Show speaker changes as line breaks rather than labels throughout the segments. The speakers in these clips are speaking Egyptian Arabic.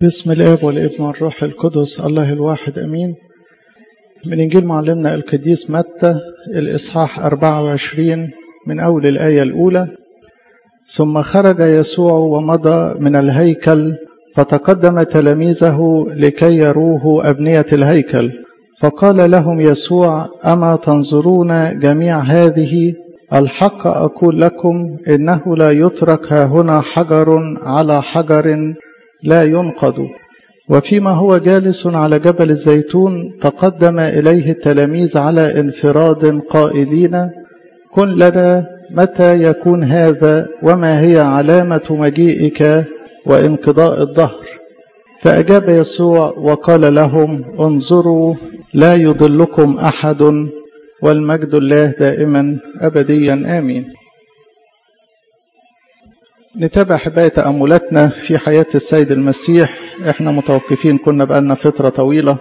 بسم الاب والابن والروح القدس الله الواحد امين من انجيل معلمنا القديس متى الاصحاح 24 من اول الايه الاولى ثم خرج يسوع ومضى من الهيكل فتقدم تلاميذه لكي يروه ابنيه الهيكل فقال لهم يسوع اما تنظرون جميع هذه الحق اقول لكم انه لا يترك هاهنا حجر على حجر لا ينقض وفيما هو جالس على جبل الزيتون تقدم إليه التلاميذ على انفراد قائلين كن لنا متى يكون هذا وما هي علامة مجيئك وانقضاء الظهر فأجاب يسوع وقال لهم انظروا لا يضلكم أحد والمجد الله دائما أبديا آمين نتابع حباية تأملاتنا في حياة السيد المسيح احنا متوقفين كنا بقالنا فترة طويلة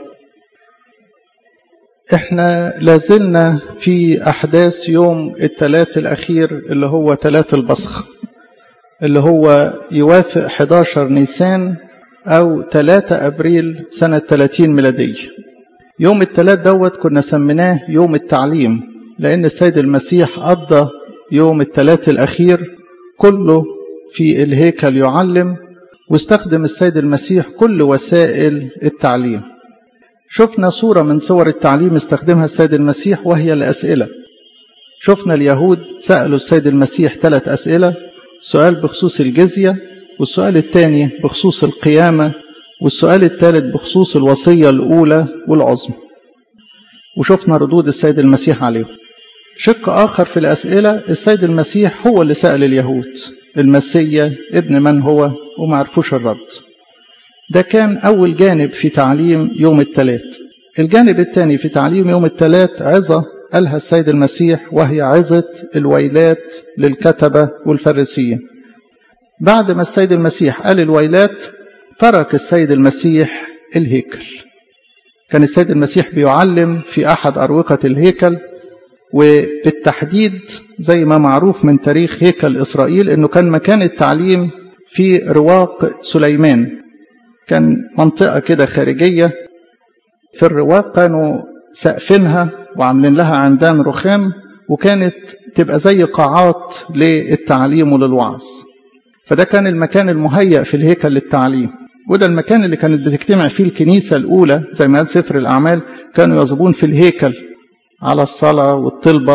احنا لازلنا في أحداث يوم الثلاث الأخير اللي هو ثلاث البصخ اللي هو يوافق 11 نيسان أو 3 أبريل سنة 30 ميلادية يوم الثلاث دوت كنا سميناه يوم التعليم لأن السيد المسيح قضى يوم الثلاث الأخير كله في الهيكل يعلم واستخدم السيد المسيح كل وسائل التعليم شفنا صورة من صور التعليم استخدمها السيد المسيح وهي الأسئلة شفنا اليهود سألوا السيد المسيح ثلاث أسئلة سؤال بخصوص الجزية والسؤال الثاني بخصوص القيامة والسؤال الثالث بخصوص الوصية الأولى والعظمى وشفنا ردود السيد المسيح عليهم شق آخر في الأسئلة السيد المسيح هو اللي سأل اليهود المسيا ابن من هو وما عرفوش الرد ده كان أول جانب في تعليم يوم الثلاث الجانب الثاني في تعليم يوم الثلاث عظة قالها السيد المسيح وهي عظة الويلات للكتبة والفريسيين بعد ما السيد المسيح قال الويلات ترك السيد المسيح الهيكل كان السيد المسيح بيعلم في أحد أروقة الهيكل وبالتحديد زي ما معروف من تاريخ هيكل إسرائيل أنه كان مكان التعليم في رواق سليمان كان منطقة كده خارجية في الرواق كانوا سقفينها وعاملين لها عمدان رخام وكانت تبقى زي قاعات للتعليم وللوعظ فده كان المكان المهيأ في الهيكل للتعليم وده المكان اللي كانت بتجتمع فيه الكنيسة الأولى زي ما قال سفر الأعمال كانوا يظبون في الهيكل على الصلاة والطلبة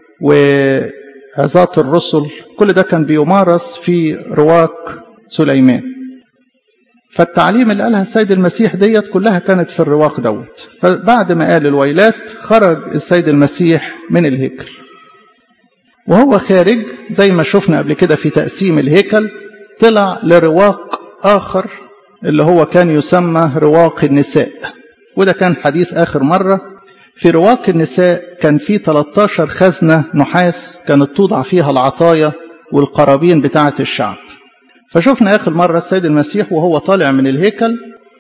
وعظات الرسل كل ده كان بيمارس في رواق سليمان فالتعليم اللي قالها السيد المسيح ديت كلها كانت في الرواق دوت فبعد ما قال الويلات خرج السيد المسيح من الهيكل وهو خارج زي ما شفنا قبل كده في تقسيم الهيكل طلع لرواق آخر اللي هو كان يسمى رواق النساء وده كان حديث آخر مرة في رواق النساء كان في 13 خزنة نحاس كانت توضع فيها العطايا والقرابين بتاعة الشعب فشفنا آخر مرة السيد المسيح وهو طالع من الهيكل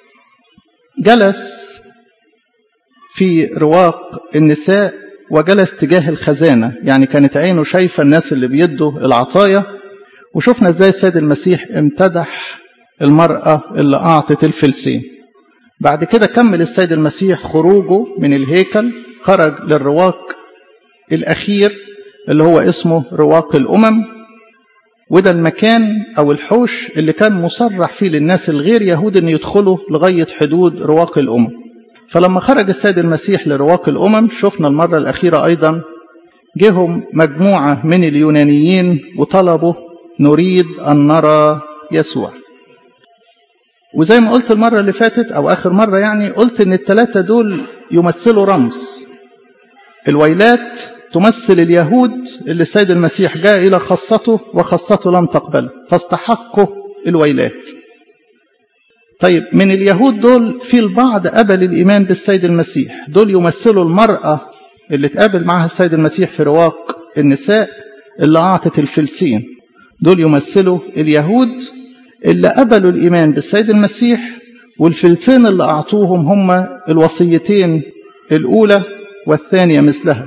جلس في رواق النساء وجلس تجاه الخزانة يعني كانت عينه شايفة الناس اللي بيدوا العطايا وشفنا ازاي السيد المسيح امتدح المرأة اللي أعطت الفلسين بعد كده كمل السيد المسيح خروجه من الهيكل خرج للرواق الأخير اللي هو اسمه رواق الأمم وده المكان أو الحوش اللي كان مصرح فيه للناس الغير يهود أن يدخلوا لغاية حدود رواق الأمم فلما خرج السيد المسيح لرواق الأمم شفنا المرة الأخيرة أيضا جهم مجموعة من اليونانيين وطلبوا نريد أن نرى يسوع وزي ما قلت المرة اللي فاتت أو آخر مرة يعني قلت إن الثلاثة دول يمثلوا رمز الويلات تمثل اليهود اللي السيد المسيح جاء إلى خاصته وخاصته لم تقبله فاستحقوا الويلات طيب من اليهود دول في البعض قبل الإيمان بالسيد المسيح دول يمثلوا المرأة اللي تقابل معها السيد المسيح في رواق النساء اللي أعطت الفلسين دول يمثلوا اليهود اللي قبلوا الإيمان بالسيد المسيح والفلسين اللي أعطوهم هم الوصيتين الأولى والثانية مثلها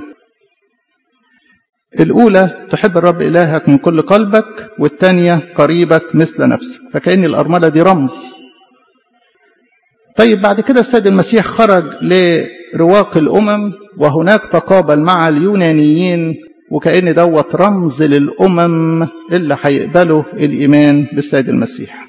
الأولى تحب الرب إلهك من كل قلبك والثانية قريبك مثل نفسك فكأن الأرملة دي رمز طيب بعد كده السيد المسيح خرج لرواق الأمم وهناك تقابل مع اليونانيين وكأن دوت رمز للأمم اللي هيقبلوا الإيمان بالسيد المسيح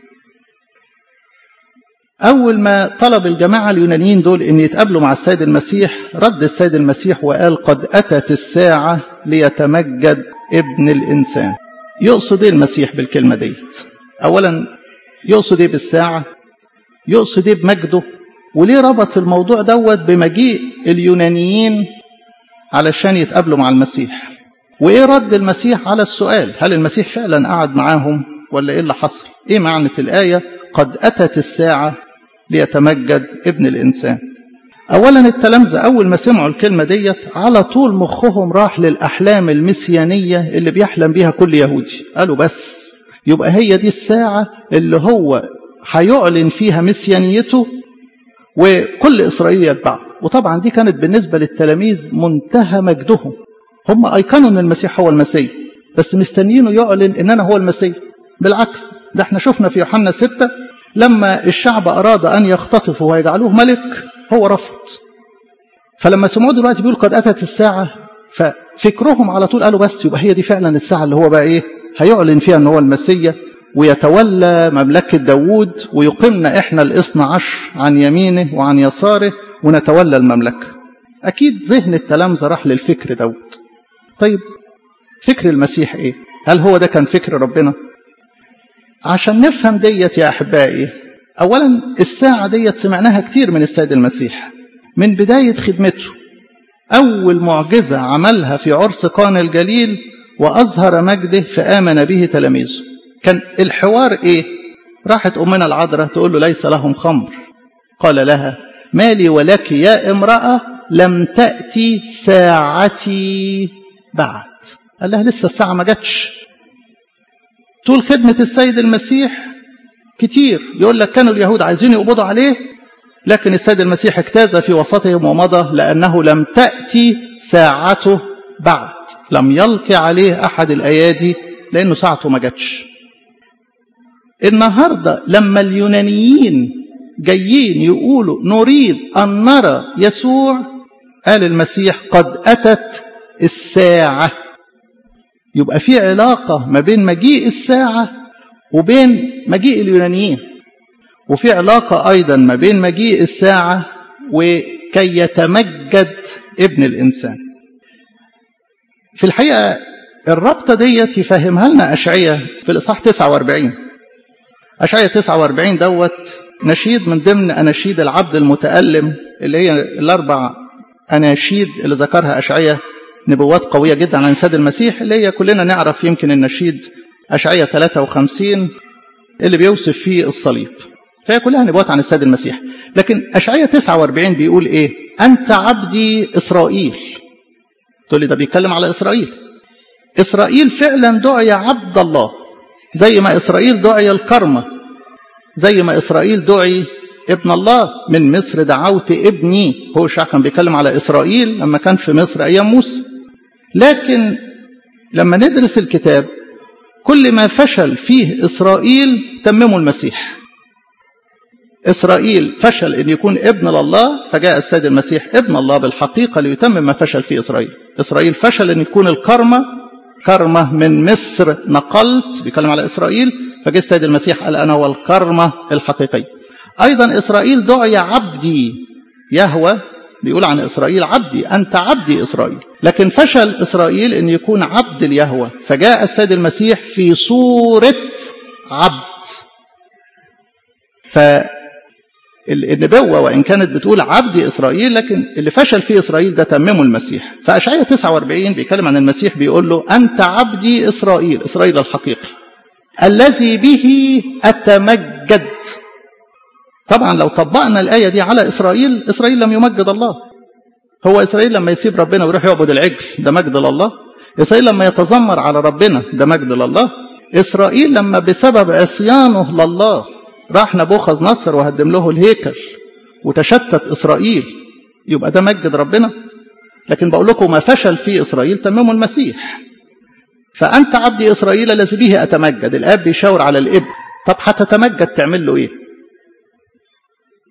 أول ما طلب الجماعة اليونانيين دول أن يتقابلوا مع السيد المسيح رد السيد المسيح وقال قد أتت الساعة ليتمجد ابن الإنسان يقصد إيه المسيح بالكلمة ديت أولا يقصد إيه بالساعة يقصد إيه بمجده وليه ربط الموضوع دوت بمجيء اليونانيين علشان يتقابلوا مع المسيح وإيه رد المسيح على السؤال هل المسيح فعلا قعد معاهم ولا إيه اللي حصل إيه معنى الآية قد أتت الساعة ليتمجد ابن الإنسان أولا التلامذة أول ما سمعوا الكلمة ديت على طول مخهم راح للأحلام المسيانية اللي بيحلم بيها كل يهودي قالوا بس يبقى هي دي الساعة اللي هو هيعلن فيها مسيانيته وكل إسرائيل يتبعه وطبعا دي كانت بالنسبة للتلاميذ منتهى مجدهم هم أيقنوا أن المسيح هو المسيح بس مستنيينه يعلن أن أنا هو المسيح بالعكس ده احنا شفنا في يوحنا ستة لما الشعب أراد أن يختطفوا ويجعلوه ملك هو رفض فلما سمعوا دلوقتي بيقول قد أتت الساعة ففكرهم على طول قالوا بس يبقى هي دي فعلا الساعة اللي هو بقى إيه هيعلن فيها أن هو المسيح ويتولى مملكة داوود ويقيمنا إحنا الاثنى عشر عن يمينه وعن يساره ونتولى المملكة أكيد ذهن التلامذة راح للفكر دوت طيب فكر المسيح إيه هل هو ده كان فكر ربنا عشان نفهم ديت يا أحبائي أولا الساعة ديت سمعناها كتير من السيد المسيح من بداية خدمته أول معجزة عملها في عرس قان الجليل وأظهر مجده فآمن به تلاميذه كان الحوار إيه راحت أمنا العذراء تقول له ليس لهم خمر قال لها ما لي ولك يا امرأة لم تأتي ساعتي بعد قال لها لسه الساعة ما جاتش طول خدمة السيد المسيح كتير يقول لك كانوا اليهود عايزين يقبضوا عليه لكن السيد المسيح اجتاز في وسطهم ومضى لأنه لم تأتي ساعته بعد لم يلقي عليه أحد الأيادي لأنه ساعته ما جاتش النهاردة لما اليونانيين جايين يقولوا نريد أن نرى يسوع قال المسيح قد أتت الساعة يبقى في علاقة ما بين مجيء الساعة وبين مجيء اليونانيين وفي علاقة أيضا ما بين مجيء الساعة وكي يتمجد ابن الإنسان في الحقيقة الربطة ديت يفهمها لنا أشعية في الإصحاح 49 أشعية 49 دوت نشيد من ضمن أناشيد العبد المتألم اللي هي الأربع أناشيد اللي ذكرها أشعية نبوات قوية جدا عن سيد المسيح اللي هي كلنا نعرف يمكن النشيد أشعية 53 اللي بيوصف فيه الصليب فهي كلها نبوات عن السيد المسيح لكن أشعية 49 بيقول إيه أنت عبدي إسرائيل تقول لي ده بيتكلم على إسرائيل إسرائيل فعلا دعي عبد الله زي ما إسرائيل دعي الكرمة زي ما إسرائيل دعي ابن الله من مصر دعوت ابني هو الشعب كان بيتكلم على إسرائيل لما كان في مصر أيام موسى لكن لما ندرس الكتاب كل ما فشل فيه إسرائيل تممه المسيح إسرائيل فشل أن يكون ابن لله فجاء السيد المسيح ابن الله بالحقيقة ليتمم ما فشل فيه إسرائيل إسرائيل فشل أن يكون الكرمة كرمة من مصر نقلت بيتكلم على إسرائيل فجاء السيد المسيح قال أنا هو الكرمة الحقيقية أيضا إسرائيل دعي عبدي يهوى بيقول عن إسرائيل عبدي أنت عبدي إسرائيل لكن فشل إسرائيل أن يكون عبد اليهوى فجاء السيد المسيح في صورة عبد فالنبوة وإن كانت بتقول عبدي إسرائيل لكن اللي فشل فيه إسرائيل ده تممه المسيح فأشعية 49 بيتكلم عن المسيح بيقول له أنت عبدي إسرائيل إسرائيل الحقيقي الذي به أتمجد طبعا لو طبقنا الآية دي على إسرائيل إسرائيل لم يمجد الله هو إسرائيل لما يسيب ربنا ويروح يعبد العجل ده مجد لله إسرائيل لما يتذمر على ربنا ده مجد لله إسرائيل لما بسبب عصيانه لله راح نبوخذ نصر وهدم له الهيكل وتشتت إسرائيل يبقى ده مجد ربنا لكن بقول لكم ما فشل في إسرائيل تممه المسيح فأنت عبدي إسرائيل الذي به أتمجد الآب بيشاور على الإبن طب هتتمجد تعمل له إيه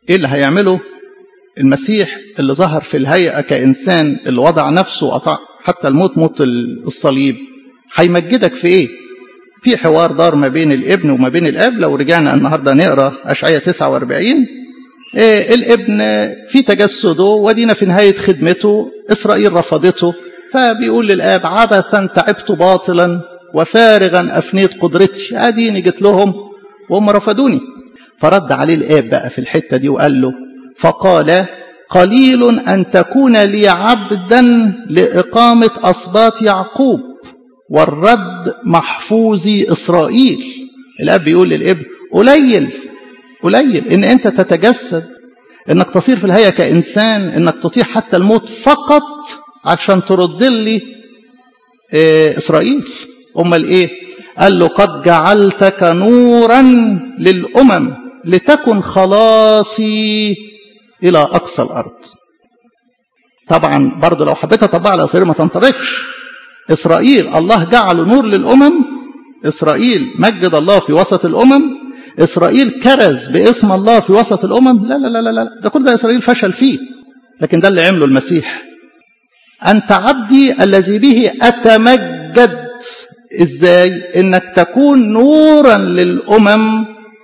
ايه اللي هيعمله المسيح اللي ظهر في الهيئة كإنسان اللي وضع نفسه وقطع حتى الموت موت الصليب هيمجدك في ايه في حوار دار ما بين الابن وما بين الاب لو رجعنا النهارده نقرا اشعياء 49 إيه الابن في تجسده ودينا في نهايه خدمته اسرائيل رفضته فبيقول للاب عبثا تعبت باطلا وفارغا افنيت قدرتي اديني جيت لهم وهم رفضوني فرد عليه الاب بقى في الحته دي وقال له فقال قليل ان تكون لي عبدا لاقامه اسباط يعقوب والرد محفوظي اسرائيل الاب بيقول للابن قليل قليل ان انت تتجسد انك تصير في الهيئه كانسان انك تطيع حتى الموت فقط عشان ترد لي إيه اسرائيل امال ايه قال له قد جعلتك نورا للامم لتكن خلاصي الى اقصى الارض طبعا برضه لو حبيت اطبقها على اسرائيل ما تنطبقش اسرائيل الله جعله نور للامم اسرائيل مجد الله في وسط الامم اسرائيل كرز باسم الله في وسط الامم لا لا لا لا لا ده كل ده اسرائيل فشل فيه لكن ده اللي عمله المسيح انت عبدي الذي به اتمجد ازاي انك تكون نورا للامم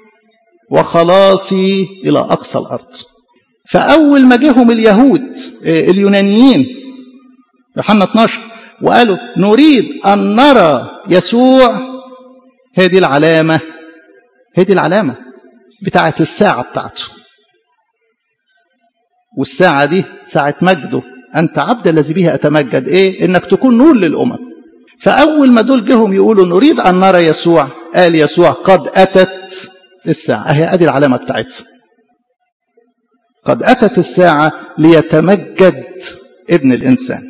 وخلاصي الى اقصى الارض فاول ما جهم اليهود اليونانيين يوحنا 12 وقالوا نريد ان نرى يسوع هي دي العلامه هي دي العلامه بتاعه الساعه بتاعته والساعه دي ساعه مجده انت عبد الذي به اتمجد ايه انك تكون نور للامم فاول ما دول جهم يقولوا نريد ان نرى يسوع قال يسوع قد اتت الساعه اهي ادي العلامه بتاعتها قد اتت الساعه ليتمجد ابن الانسان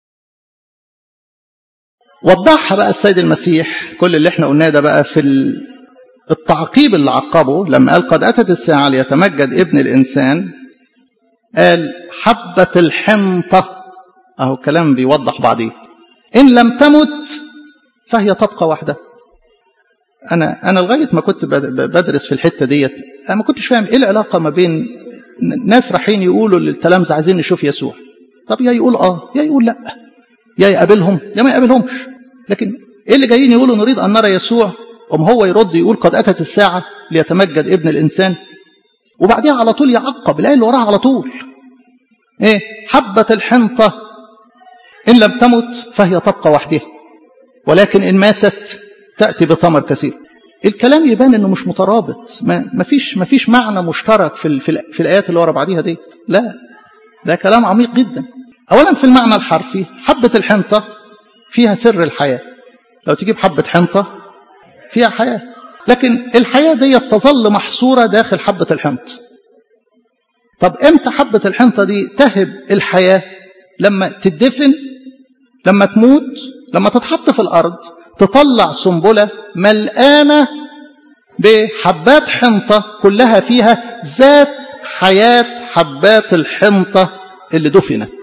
وضحها بقى السيد المسيح كل اللي احنا قلناه ده بقى في التعقيب اللي عقبه لما قال قد اتت الساعه ليتمجد ابن الانسان قال حبه الحنطه اهو كلام بيوضح بعضيه ان لم تمت فهي تبقى وحدها انا انا لغايه ما كنت بدرس في الحته ديت انا ما كنتش فاهم ايه العلاقه ما بين ناس رايحين يقولوا للتلامذه عايزين نشوف يسوع طب يا يقول اه يا يقول لا يا يقابلهم يا ما يقابلهمش لكن ايه اللي جايين يقولوا نريد ان نرى يسوع ام هو يرد يقول قد اتت الساعه ليتمجد ابن الانسان وبعديها على طول يعقب الايه اللي وراها على طول ايه حبه الحنطه ان لم تمت فهي تبقى وحدها ولكن ان ماتت تاتي بثمر كثير الكلام يبان انه مش مترابط ما فيش ما فيش معنى مشترك في في, في الايات اللي ورا بعضيها ديت لا ده كلام عميق جدا اولا في المعنى الحرفي حبه الحنطه فيها سر الحياه لو تجيب حبه حنطه فيها حياه لكن الحياه ديت تظل محصوره داخل حبه الحنطه طب امتى حبه الحنطه دي تهب الحياه لما تدفن لما تموت لما تتحط في الارض تطلع سنبله ملقانه بحبات حنطه كلها فيها ذات حياه حبات الحنطه اللي دفنت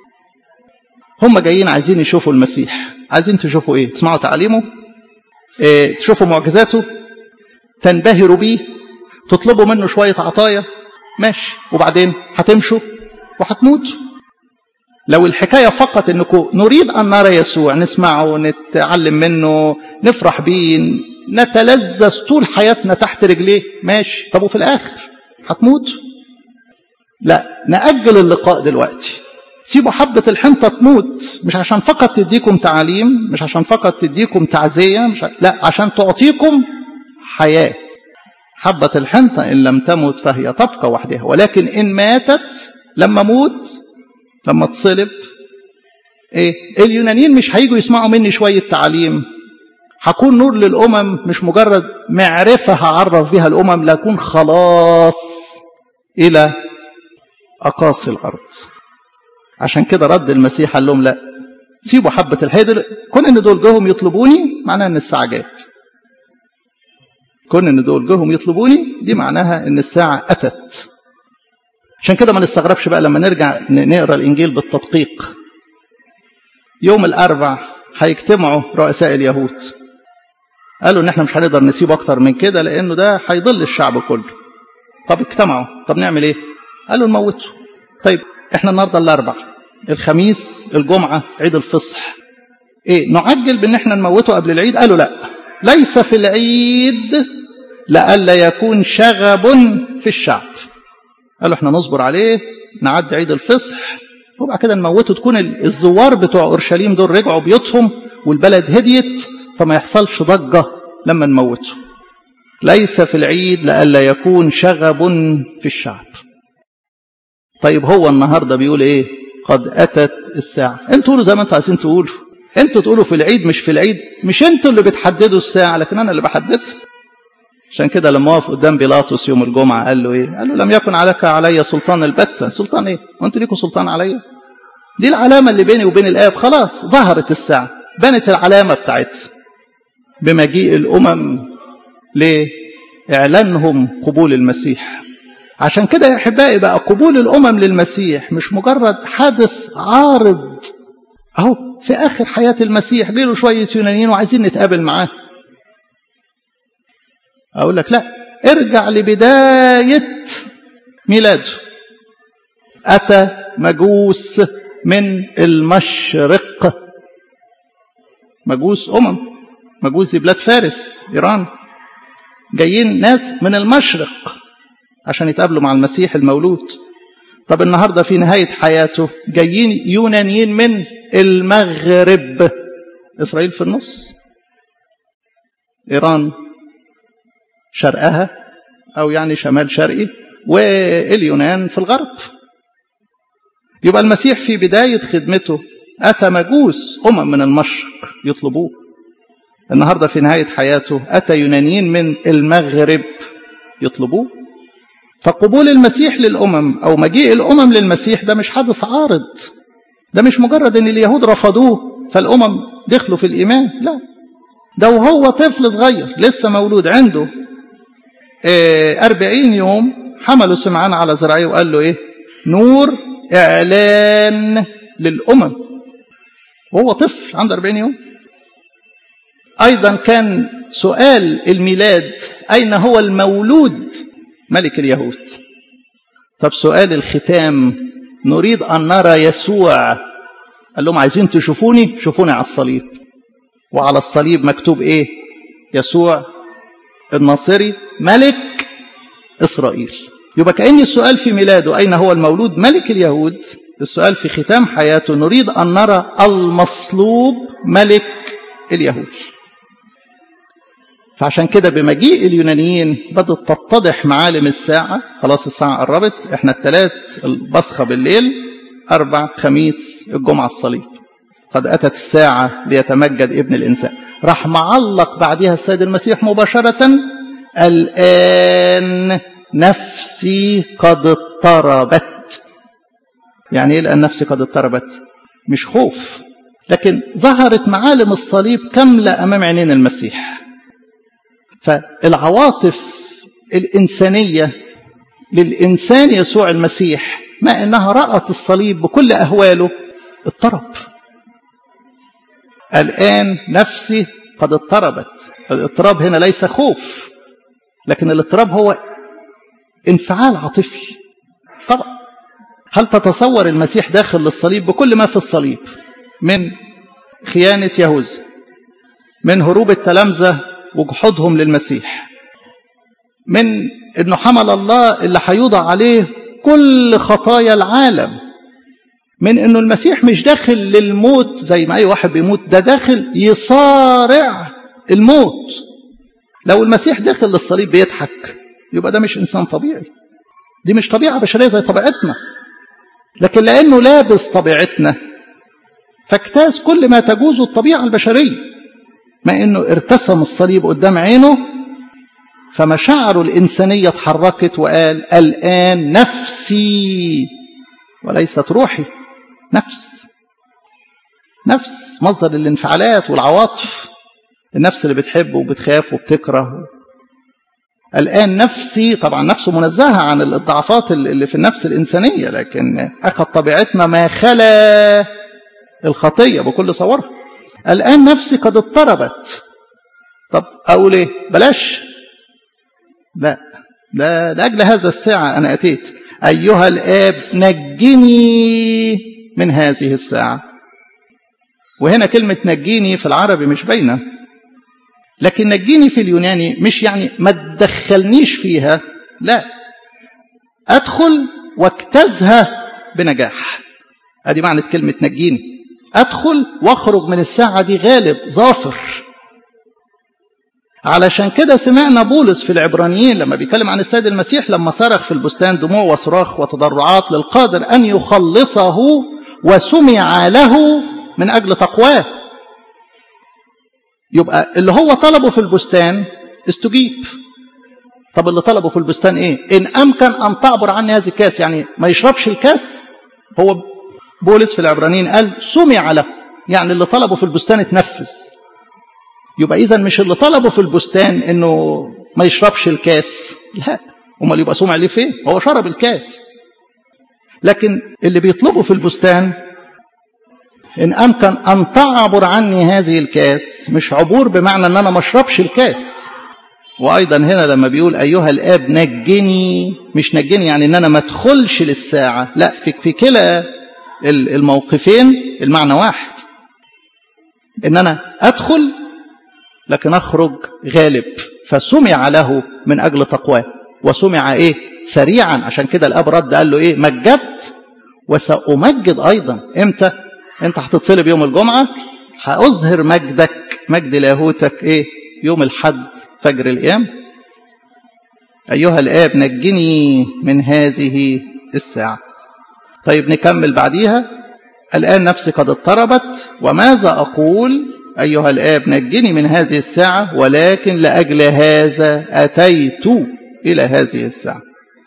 هم جايين عايزين يشوفوا المسيح عايزين تشوفوا ايه تسمعوا تعليمه إيه تشوفوا معجزاته تنبهروا بيه تطلبوا منه شويه عطايا ماشي وبعدين هتمشوا وهتموتوا لو الحكاية فقط انكم نريد ان نرى يسوع نسمعه نتعلم منه نفرح بيه نتلذذ طول حياتنا تحت رجليه ماشي طب وفي الاخر هتموت لا نأجل اللقاء دلوقتي سيبوا حبة الحنطة تموت مش عشان فقط تديكم تعليم مش عشان فقط تديكم تعزية مش ع... لا عشان تعطيكم حياة حبة الحنطة إن لم تمت فهي تبقى وحدها ولكن إن ماتت لما موت لما تصلب ايه اليونانيين مش هيجوا يسمعوا مني شويه تعليم هكون نور للامم مش مجرد معرفه هعرف بها الامم لكن خلاص الى اقاصي الارض عشان كده رد المسيح قال لهم لا سيبوا حبه الحيدر كون ان دول جوهم يطلبوني معناها ان الساعه جت كون ان دول جوهم يطلبوني دي معناها ان الساعه اتت عشان كده ما نستغربش بقى لما نرجع نقرا الانجيل بالتدقيق يوم الاربع هيجتمعوا رؤساء اليهود قالوا ان احنا مش هنقدر نسيب اكتر من كده لانه ده هيضل الشعب كله طب اجتمعوا طب نعمل ايه قالوا نموته طيب احنا النهارده الاربع الخميس الجمعه عيد الفصح ايه نعجل بان احنا نموته قبل العيد قالوا لا ليس في العيد لئلا يكون شغب في الشعب قالوا احنا نصبر عليه نعدي عيد الفصح وبعد كده نموته تكون الزوار بتوع اورشليم دول رجعوا بيوتهم والبلد هديت فما يحصلش ضجه لما نموته ليس في العيد لئلا يكون شغب في الشعب طيب هو النهارده بيقول ايه قد اتت الساعه انتوا تقولوا زي ما انتوا عايزين تقولوا انتوا تقولوا في العيد مش في العيد مش انتوا اللي بتحددوا الساعه لكن انا اللي بحددها عشان كده لما وقف قدام بيلاطس يوم الجمعه قال له ايه قال له لم يكن عليك علي سلطان البتة سلطان ايه وانتوا ليكوا سلطان عليا دي العلامه اللي بيني وبين الاب خلاص ظهرت الساعه بنت العلامه بتاعتها بمجيء الامم لاعلانهم قبول المسيح عشان كده يا احبائي بقى قبول الامم للمسيح مش مجرد حدث عارض اهو في اخر حياه المسيح جيله شويه يونانيين وعايزين نتقابل معاه اقول لك لا ارجع لبدايه ميلاده اتى مجوس من المشرق مجوس امم مجوس دي بلاد فارس ايران جايين ناس من المشرق عشان يتقابلوا مع المسيح المولود طب النهارده في نهايه حياته جايين يونانيين من المغرب اسرائيل في النص ايران شرقها او يعني شمال شرقي واليونان في الغرب يبقى المسيح في بدايه خدمته اتى مجوس امم من المشرق يطلبوه النهارده في نهايه حياته اتى يونانيين من المغرب يطلبوه فقبول المسيح للامم او مجيء الامم للمسيح ده مش حدث عارض ده مش مجرد ان اليهود رفضوه فالامم دخلوا في الايمان لا ده وهو طفل صغير لسه مولود عنده أربعين يوم حملوا سمعان على ذراعيه وقال له ايه نور اعلان للامم وهو طفل عنده أربعين يوم ايضا كان سؤال الميلاد اين هو المولود ملك اليهود طب سؤال الختام نريد أن نرى يسوع قال لهم عايزين تشوفوني شوفوني على الصليب وعلى الصليب مكتوب ايه يسوع الناصري ملك إسرائيل يبقى كأن السؤال في ميلاده أين هو المولود ملك اليهود السؤال في ختام حياته نريد أن نرى المصلوب ملك اليهود فعشان كده بمجيء اليونانيين بدأت تتضح معالم الساعة خلاص الساعة قربت احنا الثلاث البصخة بالليل أربع خميس الجمعة الصليب قد أتت الساعة ليتمجد ابن الإنسان راح معلق بعدها السيد المسيح مباشرة الآن نفسي قد اضطربت يعني ايه الآن نفسي قد اضطربت مش خوف لكن ظهرت معالم الصليب كاملة أمام عينين المسيح فالعواطف الإنسانية للإنسان يسوع المسيح ما إنها رأت الصليب بكل أهواله اضطرب الآن نفسي قد اضطربت الاضطراب هنا ليس خوف لكن الاضطراب هو انفعال عاطفي طبعا هل تتصور المسيح داخل للصليب بكل ما في الصليب من خيانة يهوذا من هروب التلامذة وجحودهم للمسيح من انه حمل الله اللي هيوضع عليه كل خطايا العالم من انه المسيح مش داخل للموت زي ما اي واحد بيموت ده داخل يصارع الموت لو المسيح داخل للصليب بيضحك يبقى ده مش انسان طبيعي دي مش طبيعه بشريه زي طبيعتنا لكن لانه لابس طبيعتنا فاجتاز كل ما تجوزه الطبيعه البشريه ما انه ارتسم الصليب قدام عينه فمشاعره الانسانيه اتحركت وقال الان نفسي وليست روحي نفس نفس مصدر الانفعالات والعواطف النفس اللي بتحب وبتخاف وبتكره الآن نفسي طبعا نفسه منزهة عن الضعفات اللي في النفس الإنسانية لكن أخذ طبيعتنا ما خلا الخطية بكل صورها الآن نفسي قد اضطربت طب أقول إيه بلاش لا ده لأجل هذا الساعة أنا أتيت أيها الآب نجني من هذه الساعة وهنا كلمة نجيني في العربي مش باينة لكن نجيني في اليوناني مش يعني ما تدخلنيش فيها لا أدخل واجتازها بنجاح ادي معنى كلمة نجيني ادخل واخرج من الساعة دي غالب ظافر علشان كده سمعنا بولس في العبرانيين لما بيتكلم عن السيد المسيح لما صرخ في البستان دموع وصراخ وتضرعات للقادر ان يخلصه وسمع له من اجل تقواه يبقى اللي هو طلبه في البستان استجيب طب اللي طلبه في البستان ايه ان امكن ان تعبر عني هذه الكاس يعني ما يشربش الكاس هو بولس في العبرانيين قال سمع له يعني اللي طلبه في البستان اتنفذ يبقى اذا مش اللي طلبه في البستان انه ما يشربش الكاس لا امال يبقى سمع ليه فين هو شرب الكاس لكن اللي بيطلبه في البستان ان امكن ان تعبر عني هذه الكاس مش عبور بمعنى ان انا ما اشربش الكاس وايضا هنا لما بيقول ايها الاب نجني مش نجني يعني ان انا ما ادخلش للساعه لا في في كلا الموقفين المعنى واحد ان انا ادخل لكن اخرج غالب فسمع له من اجل تقواه وسمع ايه سريعا عشان كده الاب رد قال له ايه مجدت وسامجد ايضا امتى انت هتتصلب يوم الجمعه هاظهر مجدك مجد لاهوتك ايه يوم الحد فجر القيام ايها الاب نجني من هذه الساعه طيب نكمل بعديها الآن نفسي قد اضطربت وماذا أقول أيها الآب نجني من هذه الساعة ولكن لأجل هذا أتيت إلى هذه الساعة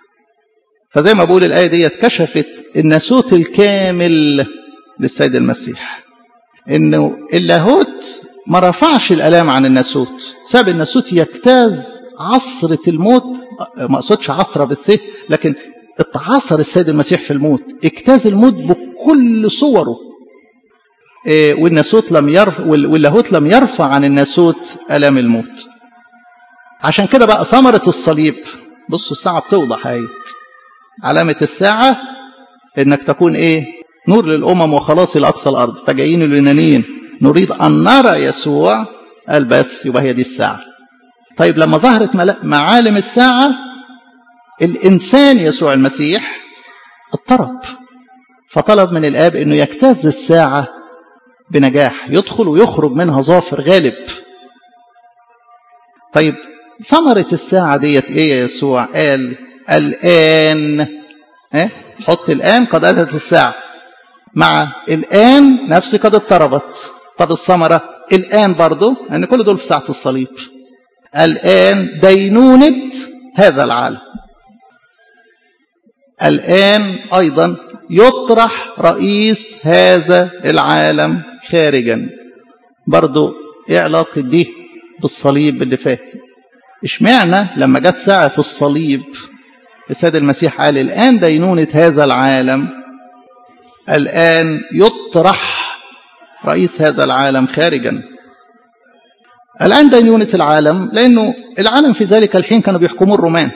فزي ما بقول الآية دي كشفت الناسوت الكامل للسيد المسيح إنه اللاهوت ما رفعش الألام عن الناسوت ساب الناسوت يجتاز عصرة الموت ما أقصدش عثرة بالثه لكن اتعاصر السيد المسيح في الموت اجتاز الموت بكل صوره إيه والناسوت لم يرفع واللاهوت لم يرفع عن الناسوت الام الموت عشان كده بقى ثمره الصليب بصوا الساعه بتوضح اهيت علامه الساعه انك تكون ايه نور للامم وخلاص لاقصى الارض فجايين اليونانيين نريد ان نرى يسوع قال بس يبقى هي دي الساعه طيب لما ظهرت معالم الساعه الإنسان يسوع المسيح اضطرب فطلب من الآب أنه يجتاز الساعة بنجاح يدخل ويخرج منها ظافر غالب طيب ثمرة الساعة ديت إيه يا يسوع قال الآن اه؟ حط الآن قد أتت الساعة مع الآن نفسي قد اضطربت طب الثمرة الآن برضو لأن يعني كل دول في ساعة الصليب الآن دينونة هذا العالم الآن أيضا يطرح رئيس هذا العالم خارجا برضو ايه علاقة دي بالصليب اللي فات اشمعنى لما جت ساعة الصليب السيد المسيح قال الآن دينونة هذا العالم الآن يطرح رئيس هذا العالم خارجا الآن دينونة العالم لأنه العالم في ذلك الحين كانوا بيحكموا الرومان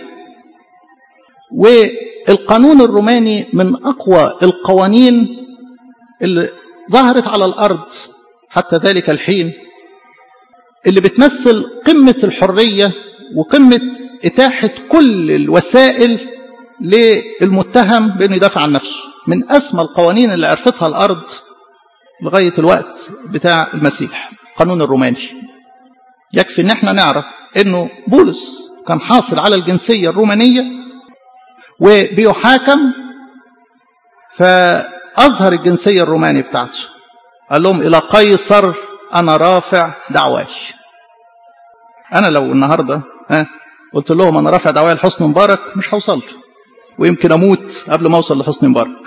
والقانون الروماني من أقوى القوانين اللي ظهرت على الأرض حتى ذلك الحين اللي بتمثل قمة الحرية وقمة إتاحة كل الوسائل للمتهم بأنه يدافع عن نفسه من أسمى القوانين اللي عرفتها الأرض لغاية الوقت بتاع المسيح قانون الروماني يكفي ان احنا نعرف انه بولس كان حاصل على الجنسية الرومانية وبيحاكم فأظهر الجنسية الروماني بتاعته قال لهم إلى قيصر أنا رافع دعواي أنا لو النهاردة ها قلت لهم أنا رافع دعواي لحسن مبارك مش هوصل له ويمكن أموت قبل ما أوصل لحسن مبارك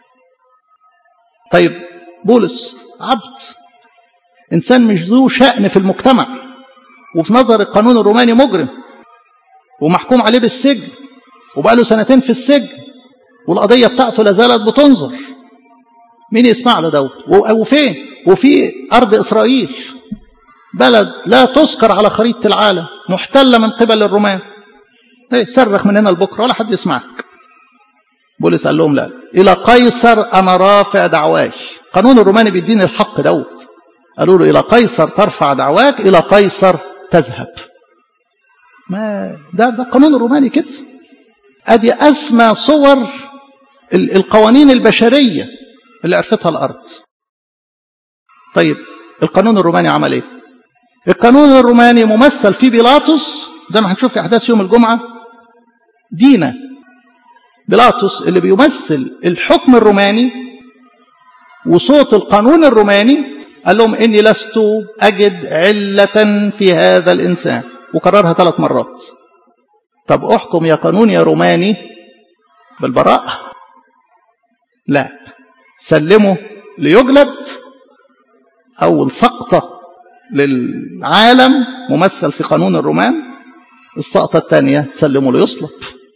طيب بولس عبد إنسان مش ذو شأن في المجتمع وفي نظر القانون الروماني مجرم ومحكوم عليه بالسجن وبقاله سنتين في السجن والقضية بتاعته لا زالت بتنظر مين يسمع له دوت وفين وفي أرض إسرائيل بلد لا تذكر على خريطة العالم محتلة من قبل الرومان ايه صرخ من هنا لبكره ولا حد يسمعك بولس قال لهم لا الى قيصر انا رافع دعواي قانون الروماني بيديني الحق دوت قالوا له الى قيصر ترفع دعواك الى قيصر تذهب ما ده ده القانون الروماني كده ادي اسمى صور القوانين البشريه اللي عرفتها الارض طيب القانون الروماني عمل ايه القانون الروماني ممثل في بيلاطس زي ما هنشوف في احداث يوم الجمعه دينا بيلاطس اللي بيمثل الحكم الروماني وصوت القانون الروماني قال لهم اني لست اجد عله في هذا الانسان وكررها ثلاث مرات طب احكم يا قانون يا روماني بالبراءه لا سلمه ليجلد اول سقطه للعالم ممثل في قانون الرومان السقطه الثانيه سلمه ليصلب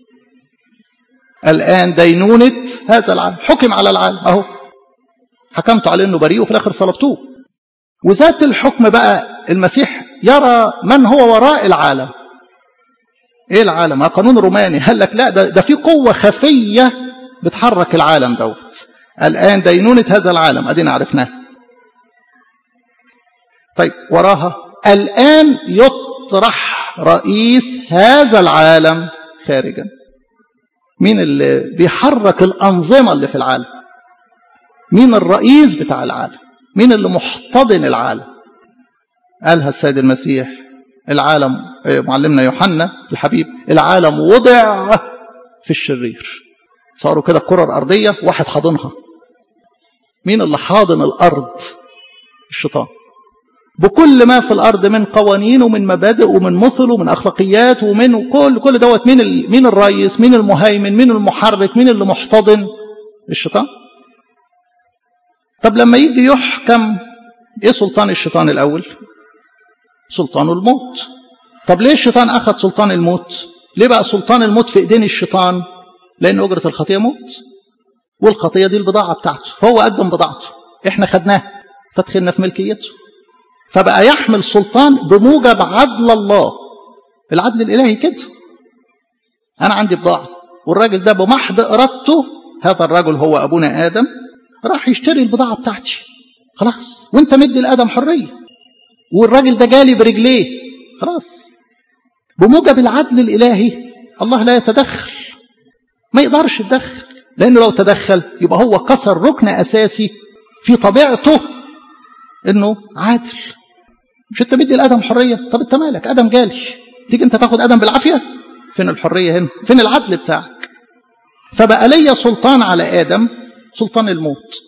الان دينونه هذا العالم حكم على العالم اهو حكمت عليه انه بريء وفي الاخر صلبتوه وذات الحكم بقى المسيح يرى من هو وراء العالم ايه العالم قانون روماني قال لك لا ده, ده في قوه خفيه بتحرك العالم دوت الان دينونه هذا العالم ادينا عرفناه طيب وراها الان يطرح رئيس هذا العالم خارجا مين اللي بيحرك الانظمه اللي في العالم مين الرئيس بتاع العالم مين اللي محتضن العالم قالها السيد المسيح العالم معلمنا يوحنا الحبيب العالم وضع في الشرير صاروا كده الكرة الأرضية واحد حاضنها مين اللي حاضن الأرض الشيطان بكل ما في الأرض من قوانين ومن مبادئ ومن مثل ومن أخلاقيات ومن كل كل دوت مين ال... مين الرئيس مين المهيمن مين المحرك مين اللي محتضن الشيطان طب لما يجي يحكم ايه سلطان الشيطان الاول سلطان الموت طب ليه الشيطان اخذ سلطان الموت ليه بقى سلطان الموت في ايدين الشيطان لان اجره الخطيه موت والخطيه دي البضاعه بتاعته هو قدم بضاعته احنا خدناها فدخلنا في ملكيته فبقى يحمل سلطان بموجب عدل الله العدل الالهي كده انا عندي بضاعه والراجل ده بمحض ارادته هذا الرجل هو ابونا ادم راح يشتري البضاعة بتاعتي خلاص وانت مدي لآدم حرية والراجل ده جالي برجليه خلاص بموجب العدل الإلهي الله لا يتدخل ما يقدرش يتدخل لأنه لو تدخل يبقى هو كسر ركن أساسي في طبيعته إنه عادل مش أنت مدي لآدم حرية طب أنت مالك آدم جالي تيجي أنت تاخد آدم بالعافية فين الحرية هنا فين العدل بتاعك فبقى ليا سلطان على آدم سلطان الموت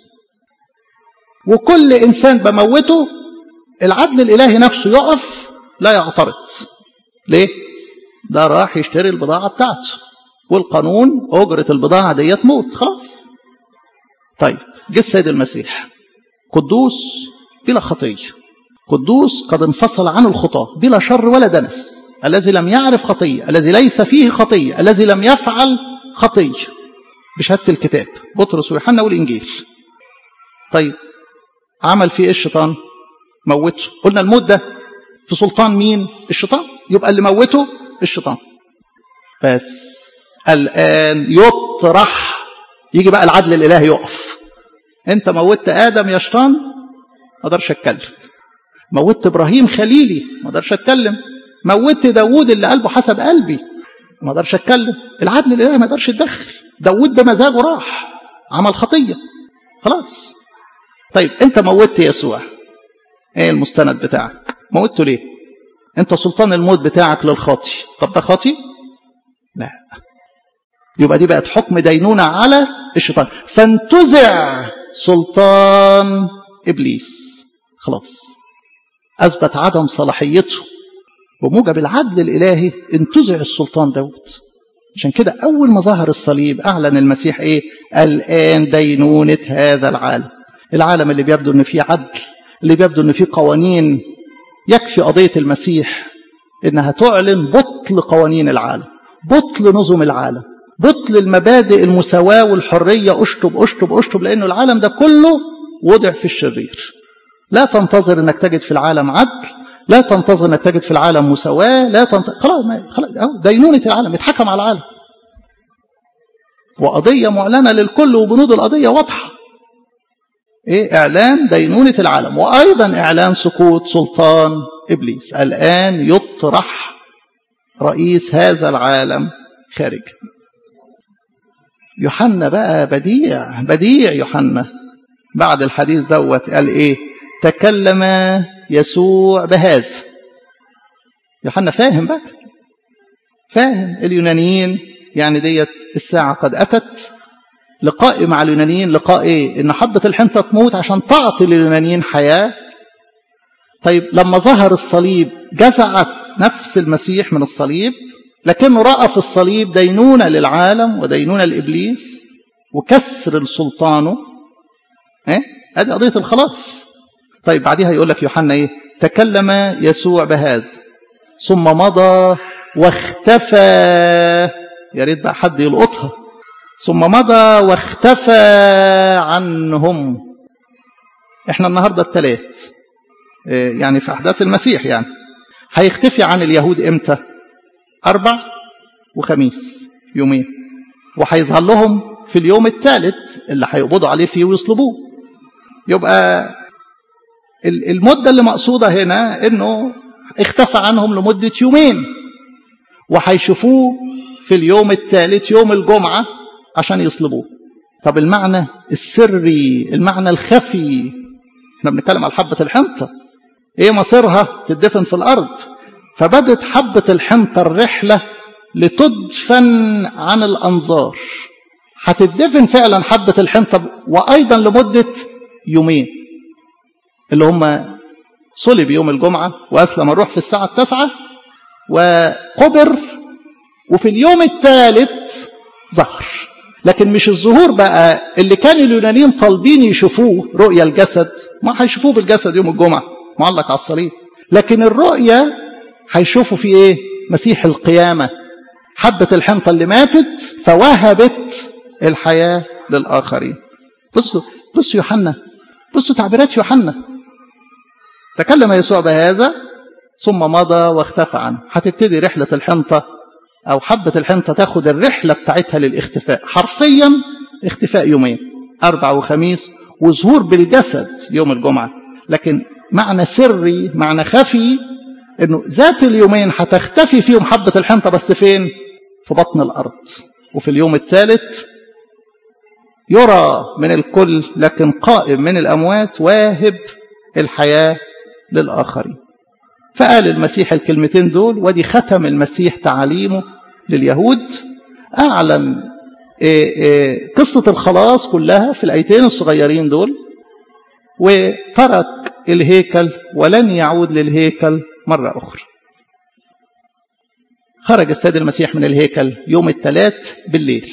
وكل إنسان بموته العدل الإلهي نفسه يقف لا يعترض ليه؟ ده راح يشتري البضاعة بتاعته والقانون أجرة البضاعة ديت موت خلاص طيب جه السيد المسيح قدوس بلا خطية قدوس قد انفصل عن الخطاة بلا شر ولا دنس الذي لم يعرف خطية الذي ليس فيه خطية الذي لم يفعل خطية بشهادة الكتاب بطرس ويوحنا والإنجيل طيب عمل فيه إيه الشيطان موته قلنا الموت ده في سلطان مين الشيطان يبقى اللي موته الشيطان بس الآن يطرح يجي بقى العدل الإلهي يقف أنت موتت آدم يا شيطان ما اقدرش اتكلم موتت ابراهيم خليلي ما اقدرش اتكلم موتت داوود اللي قلبه حسب قلبي ما اقدرش اتكلم العدل الالهي ما يقدرش يتدخل داوود بمزاجه راح عمل خطيه خلاص طيب انت موتت يسوع ايه المستند بتاعك موتته ليه انت سلطان الموت بتاعك للخاطي طب ده خاطي لا يبقى دي بقت حكم دينونة على الشيطان فانتزع سلطان إبليس خلاص أثبت عدم صلاحيته بموجب العدل الإلهي انتزع السلطان دوت عشان كده أول ما ظهر الصليب أعلن المسيح إيه الآن دينونة هذا العالم العالم اللي بيبدو إن فيه عدل اللي بيبدو إن فيه قوانين يكفي قضية المسيح إنها تعلن بطل قوانين العالم بطل نظم العالم بطل المبادئ المساواة والحرية أشطب أشطب أشطب لأنه العالم ده كله وضع في الشرير لا تنتظر أنك تجد في العالم عدل لا تنتظر انك تجد في العالم مساواة لا تنتظر خلاص ما... خلاص أهو دينونة العالم اتحكم على العالم وقضية معلنة للكل وبنود القضية واضحة ايه اعلان دينونة العالم وايضا اعلان سقوط سلطان ابليس الان يطرح رئيس هذا العالم خارج يوحنا بقى بديع بديع يوحنا بعد الحديث دوت قال ايه تكلم يسوع بهذا يوحنا فاهم بقى فاهم اليونانيين يعني ديت الساعة قد أتت لقاء مع اليونانيين لقاء ايه ان حبة الحنطة تموت عشان تعطي لليونانيين حياة طيب لما ظهر الصليب جزعت نفس المسيح من الصليب لكنه رأى في الصليب دينونة للعالم ودينونة لإبليس وكسر لسلطانه ايه ادي قضية الخلاص طيب بعديها يقول لك يوحنا ايه تكلم يسوع بهذا ثم مضى واختفى يا ريت بقى حد يلقطها ثم مضى واختفى عنهم احنا النهارده الثلاث يعني في احداث المسيح يعني هيختفي عن اليهود امتى اربع وخميس يومين وهيظهر لهم في اليوم الثالث اللي هيقبضوا عليه فيه ويصلبوه يبقى المدة اللي مقصودة هنا انه اختفى عنهم لمدة يومين وهيشوفوه في اليوم الثالث يوم الجمعة عشان يصلبوه طب المعنى السري المعنى الخفي احنا بنتكلم على حبة الحنطة ايه مصيرها تدفن في الارض فبدت حبة الحنطة الرحلة لتدفن عن الانظار هتدفن فعلا حبة الحنطة وايضا لمدة يومين اللي هم صلب يوم الجمعة واسلم الروح في الساعة التاسعة وقبر وفي اليوم الثالث ظهر لكن مش الظهور بقى اللي كان اليونانيين طالبين يشوفوه رؤيا الجسد ما هيشوفوه بالجسد يوم الجمعة معلق على الصليب لكن الرؤيا هيشوفوا في ايه مسيح القيامة حبة الحنطة اللي ماتت فوهبت الحياة للآخرين بصوا بصوا يوحنا بصوا تعبيرات يوحنا تكلم يسوع بهذا ثم مضى واختفى عنه هتبتدي رحلة الحنطة أو حبة الحنطة تاخد الرحلة بتاعتها للاختفاء حرفيا اختفاء يومين أربع وخميس وظهور بالجسد يوم الجمعة لكن معنى سري معنى خفي انه ذات اليومين هتختفي فيهم حبة الحنطة بس فين في بطن الأرض وفي اليوم الثالث يرى من الكل لكن قائم من الأموات واهب الحياة للآخرين فقال المسيح الكلمتين دول ودي ختم المسيح تعاليمه لليهود أعلن قصة الخلاص كلها في الآيتين الصغيرين دول وترك الهيكل ولن يعود للهيكل مرة أخرى خرج السيد المسيح من الهيكل يوم الثلاث بالليل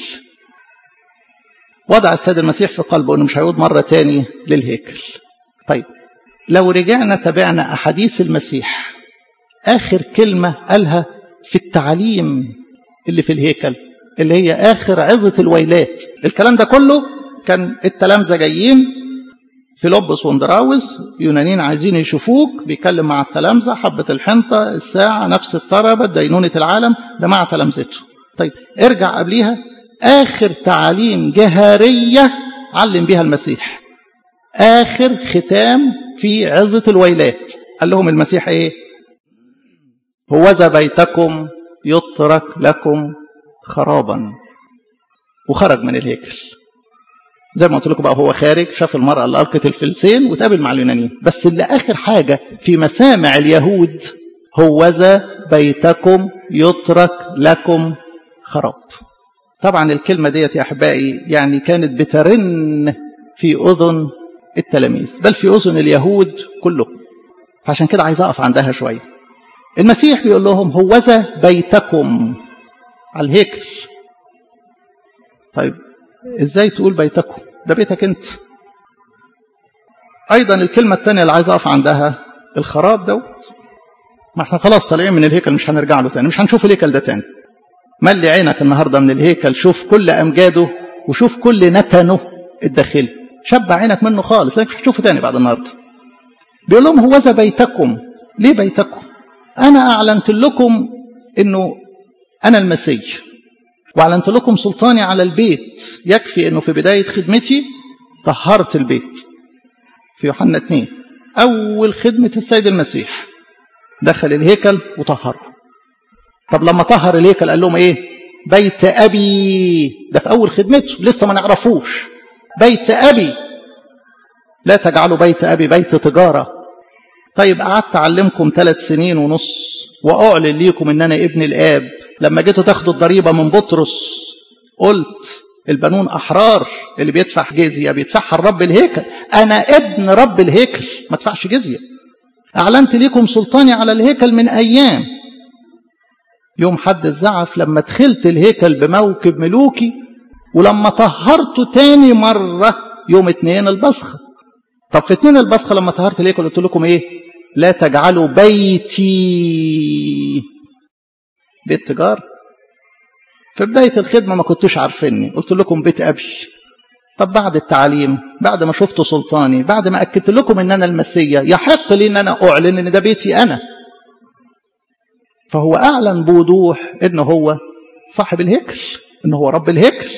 وضع السيد المسيح في قلبه أنه مش هيعود مرة تاني للهيكل طيب لو رجعنا تابعنا أحاديث المسيح آخر كلمة قالها في التعليم اللي في الهيكل اللي هي آخر عظة الويلات الكلام ده كله كان التلامذة جايين فيلبس واندراوس يونانيين عايزين يشوفوك بيتكلم مع التلامذة حبة الحنطة الساعة نفس الطربة دينونة العالم ده مع تلامذته طيب ارجع قبليها آخر تعاليم جهارية علم بها المسيح آخر ختام في عظة الويلات قال لهم المسيح ايه هوذا بيتكم يترك لكم خرابا وخرج من الهيكل زي ما قلت لكم بقى هو خارج شاف المرأة اللي ألقت الفلسين وتقابل مع اليونانيين بس اللي آخر حاجة في مسامع اليهود هوذا بيتكم يترك لكم خراب طبعا الكلمة ديت يا أحبائي يعني كانت بترن في أذن التلاميذ بل في أذن اليهود كلهم فعشان كده عايز أقف عندها شوية المسيح بيقول لهم هوذا بيتكم على الهيكل طيب ازاي تقول بيتكم ده بيتك انت ايضا الكلمة الثانية اللي عايز اقف عندها الخراب دوت ما احنا خلاص طالعين من الهيكل مش هنرجع له تاني مش هنشوف الهيكل ده تاني ملي عينك النهاردة من الهيكل شوف كل امجاده وشوف كل نتنه الداخلي شبع عينك منه خالص لانك مش هتشوفه تاني بعد النهارده بيقول لهم هوذا بيتكم ليه بيتكم أنا أعلنت لكم أنه أنا المسيح وأعلنت لكم سلطاني على البيت يكفي أنه في بداية خدمتي طهرت البيت في يوحنا 2 أول خدمة السيد المسيح دخل الهيكل وطهره طب لما طهر الهيكل قال لهم إيه بيت أبي ده في أول خدمته لسه ما نعرفوش بيت أبي لا تجعلوا بيت أبي بيت تجارة طيب قعدت أعلمكم ثلاث سنين ونص وأعلن ليكم إن أنا ابن الآب لما جيتوا تاخدوا الضريبة من بطرس قلت البنون أحرار اللي بيدفع جزية بيدفعها الرب الهيكل أنا ابن رب الهيكل ما ادفعش جزية أعلنت ليكم سلطاني على الهيكل من أيام يوم حد الزعف لما دخلت الهيكل بموكب ملوكي ولما طهرته تاني مرة يوم اتنين البصخة طب في اتنين البصخة لما طهرت الهيكل قلت لكم ايه لا تجعلوا بيتي بيت تجار في بداية الخدمة ما كنتوش عارفيني قلت لكم بيت أبي طب بعد التعليم بعد ما شفتوا سلطاني بعد ما أكدت لكم إن أنا المسيا يحق لي إن أنا أعلن إن ده بيتي أنا فهو أعلن بوضوح إن هو صاحب الهيكل إن هو رب الهيكل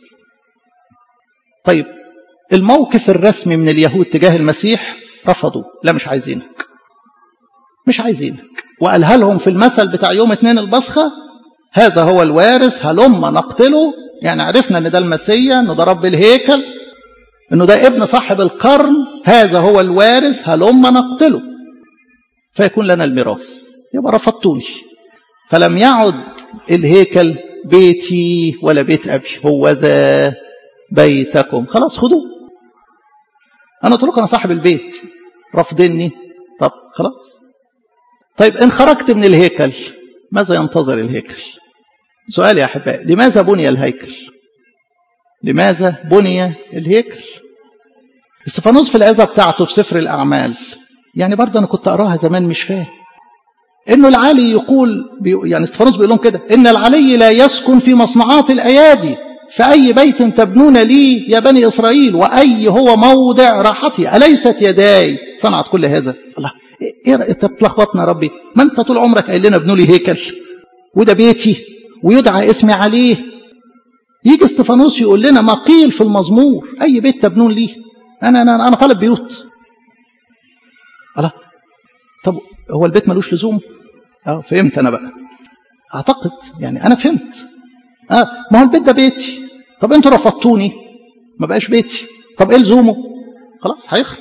طيب الموقف الرسمي من اليهود تجاه المسيح رفضوا لا مش عايزينك مش عايزينك وقالها لهم في المثل بتاع يوم اتنين البصخة هذا هو الوارث هلما نقتله يعني عرفنا ان ده المسيا انه ده رب الهيكل انه ده ابن صاحب القرن هذا هو الوارث هلما نقتله فيكون لنا الميراث يبقى رفضتوني فلم يعد الهيكل بيتي ولا بيت ابي هو ذا بيتكم خلاص خدوه انا قلت لكم انا صاحب البيت رافضني طب خلاص طيب ان خرجت من الهيكل ماذا ينتظر الهيكل سؤال يا احبائي لماذا بني الهيكل لماذا بني الهيكل استفانوس في العظه بتاعته في سفر الاعمال يعني برضه انا كنت اقراها زمان مش فاهم انه العلي يقول يعني استفانوس بيقول لهم كده ان العلي لا يسكن في مصنوعات الايادي فأي بيت تبنون لي يا بني إسرائيل وأي هو موضع راحتي أليست يداي صنعت كل هذا الله إيه أنت بتلخبطنا يا ربي ما أنت طول عمرك قايل لنا ابنوا لي هيكل وده بيتي ويدعى اسمي عليه يجي استفانوس يقول لنا ما قيل في المزمور أي بيت تبنون لي أنا أنا أنا طالب بيوت الله طب هو البيت ملوش لزوم اه فهمت أنا بقى أعتقد يعني أنا فهمت آه ما هو البيت ده بيتي طب انتوا رفضتوني ما بقاش بيتي طب ايه لزومه خلاص هيخرب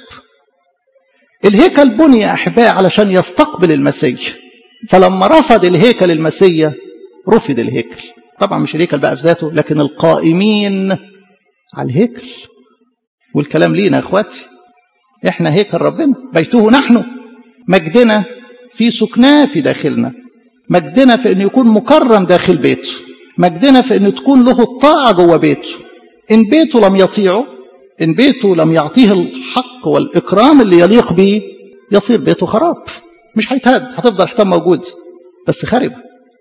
الهيكل بني يا احبائي علشان يستقبل المسيح فلما رفض الهيكل المسيا رفض الهيكل طبعا مش الهيكل بقى في ذاته لكن القائمين على الهيكل والكلام لينا يا اخواتي احنا هيكل ربنا بيته نحن مجدنا في سكناه في داخلنا مجدنا في انه يكون مكرم داخل بيته مجدنا في ان تكون له الطاعه جوه بيته ان بيته لم يطيعه ان بيته لم يعطيه الحق والاكرام اللي يليق به يصير بيته خراب مش هيتهد هتفضل حيطان موجود بس خرب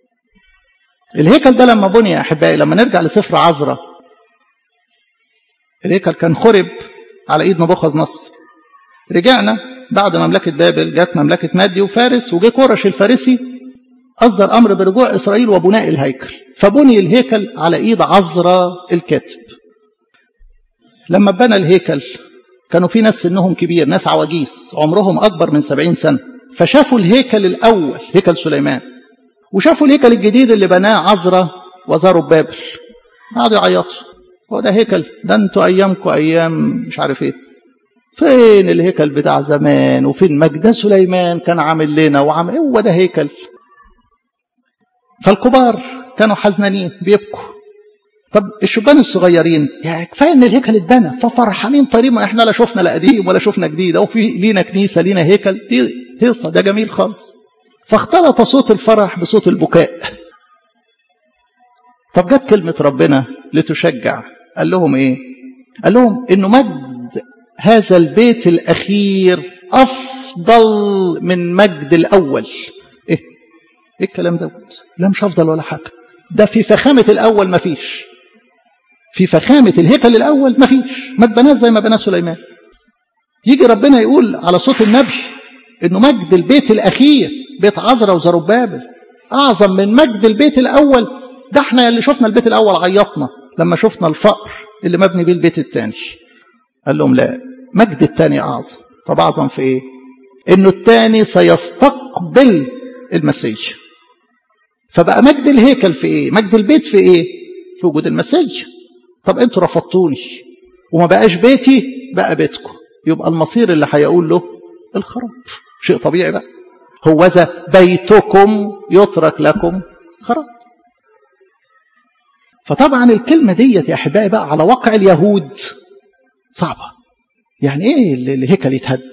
الهيكل ده لما بني يا احبائي لما نرجع لسفر عزرا الهيكل كان خرب على ايد نبوخذ نصر رجعنا بعد مملكه بابل جت مملكه مادي وفارس وجه كورش الفارسي أصدر أمر برجوع إسرائيل وبناء الهيكل فبني الهيكل على إيد عزرا الكاتب لما بنى الهيكل كانوا في ناس سنهم كبير ناس عواجيز عمرهم أكبر من سبعين سنة فشافوا الهيكل الأول هيكل سليمان وشافوا الهيكل الجديد اللي بناه عزرا وزاروا بابل قعدوا يعيطوا هو ده هيكل ده انتوا أيامكم أيام مش عارف ايه فين الهيكل بتاع زمان وفين مجد سليمان كان عامل لنا وعامل هو ده هيكل فالكبار كانوا حزنانين بيبكوا طب الشبان الصغيرين يعني كفايه ان الهيكل اتبنى ففرحانين طريق ما احنا لا شفنا لا قديم ولا شفنا جديد او في لينا كنيسه لينا هيكل دي هيصه ده جميل خالص فاختلط صوت الفرح بصوت البكاء طب جت كلمه ربنا لتشجع قال لهم ايه قال لهم انه مجد هذا البيت الاخير افضل من مجد الاول ايه ايه الكلام دوت لا مش افضل ولا حاجه ده في فخامه الاول ما فيش في فخامه الهيكل الاول ما فيش ما اتبناش زي ما بناه سليمان يجي ربنا يقول على صوت النبي انه مجد البيت الاخير بيت عزرا وزربابل اعظم من مجد البيت الاول ده احنا اللي شفنا البيت الاول عيطنا لما شفنا الفقر اللي مبني بيه البيت الثاني قال لهم لا مجد الثاني اعظم طب اعظم في ايه انه الثاني سيستقبل المسيح فبقى مجد الهيكل في ايه مجد البيت في ايه في وجود المسيح طب انتوا رفضتوني وما بقاش بيتي بقى بيتكم يبقى المصير اللي هيقول له الخراب شيء طبيعي بقى هوذا بيتكم يترك لكم خراب فطبعا الكلمة ديت يا أحبائي بقى على واقع اليهود صعبة يعني إيه الهيكل يتهد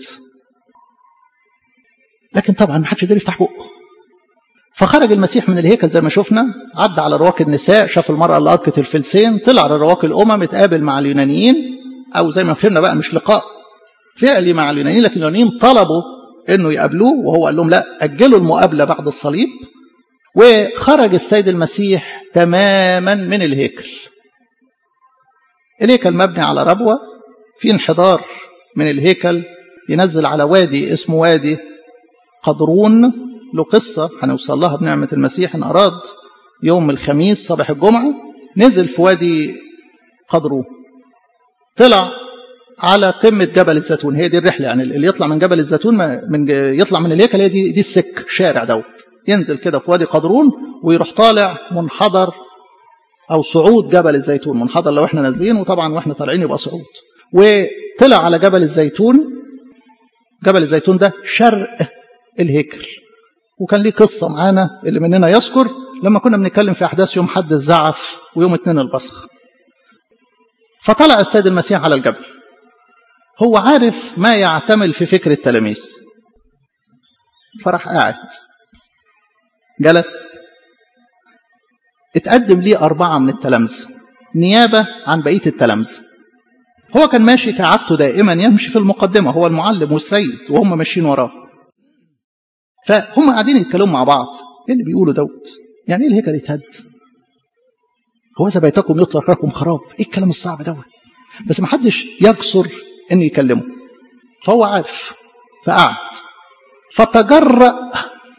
لكن طبعا ما حدش يقدر يفتح بقه فخرج المسيح من الهيكل زي ما شفنا عدى على رواق النساء شاف المرأة اللي أركت الفلسين طلع على رواق الأمم اتقابل مع اليونانيين أو زي ما فهمنا بقى مش لقاء فعلي مع اليونانيين لكن اليونانيين طلبوا انه يقابلوه وهو قال لهم لا اجلوا المقابله بعد الصليب وخرج السيد المسيح تماما من الهيكل الهيكل مبني على ربوه في انحدار من الهيكل ينزل على وادي اسمه وادي قدرون له قصه هنوصل لها بنعمه المسيح ان اراد يوم الخميس صباح الجمعه نزل في وادي قدرون طلع على قمة جبل الزيتون هي دي الرحلة يعني اللي يطلع من جبل الزيتون من يطلع من الهيكل هي دي, دي السك شارع دوت ينزل كده في وادي قدرون ويروح طالع منحدر أو صعود جبل الزيتون منحدر لو احنا نازلين وطبعا واحنا طالعين يبقى صعود وطلع على جبل الزيتون جبل الزيتون ده شرق الهيكل وكان ليه قصة معانا اللي مننا يذكر لما كنا بنتكلم في أحداث يوم حد الزعف ويوم اتنين البصخ فطلع السيد المسيح على الجبل هو عارف ما يعتمل في فكر التلاميذ فراح قاعد جلس اتقدم ليه أربعة من التلامذة نيابة عن بقية التلامذة هو كان ماشي كعادته دائما يمشي في المقدمة هو المعلم والسيد وهم ماشيين وراه فهم قاعدين يتكلموا مع بعض ايه اللي بيقولوا دوت يعني ايه الهيكل يتهد هو اذا بيتكم يطلق لكم خراب ايه الكلام الصعب دوت بس ما حدش يجسر ان يكلمه فهو عارف فقعد فتجرأ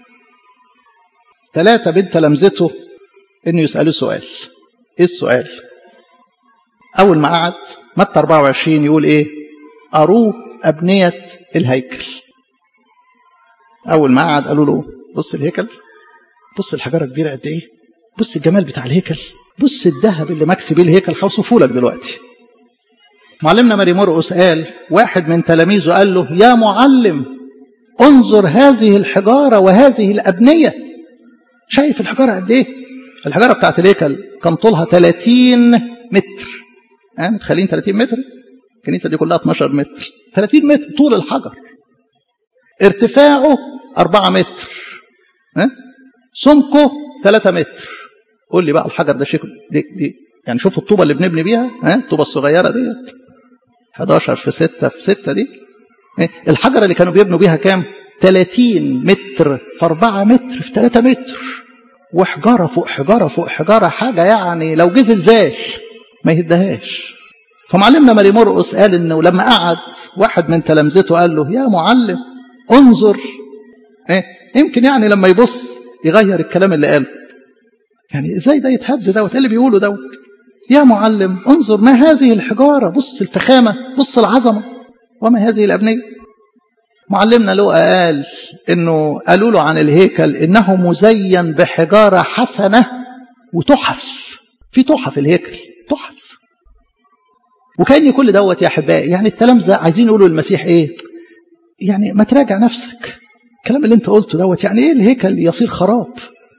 ثلاثة بنت تلامذته انه يسألوا سؤال ايه السؤال اول ما قعد متى 24 يقول ايه اروه ابنية الهيكل اول ما قعد قالوا له بص الهيكل بص الحجارة كبيرة قد ايه بص الجمال بتاع الهيكل بص الذهب اللي مكسي بيه الهيكل هوصفه لك دلوقتي معلمنا ماري مرقس قال واحد من تلاميذه قال له يا معلم انظر هذه الحجارة وهذه الأبنية شايف الحجارة قد ايه الحجارة بتاعت الهيكل كان طولها 30 متر ها متخيلين 30 متر الكنيسة دي كلها 12 متر 30 متر طول الحجر ارتفاعه 4 متر ها سمكه 3 متر قول لي بقى الحجر ده شكله دي, دي يعني شوف الطوبة اللي بنبني بيها ها الطوبة الصغيرة ديت 11 في 6 في 6 دي الحجرة اللي كانوا بيبنوا بيها كام 30 متر في 4 متر في 3 متر وحجارة فوق حجارة فوق حجارة حاجة يعني لو جه زلزال ما يهدهاش فمعلمنا ماري مرقس قال انه لما قعد واحد من تلامذته قال له يا معلم انظر ايه يمكن يعني لما يبص يغير الكلام اللي قاله يعني ازاي ده يتهد دوت اللي بيقوله دوت يا معلم انظر ما هذه الحجارة بص الفخامة بص العظمة وما هذه الأبنية معلمنا له قال انه قالوا له عن الهيكل انه مزين بحجارة حسنة وتحف في تحف الهيكل تحف وكان كل دوت يا احبائي يعني التلامذه عايزين يقولوا للمسيح ايه يعني ما تراجع نفسك الكلام اللي انت قلته دوت يعني ايه الهيكل يصير خراب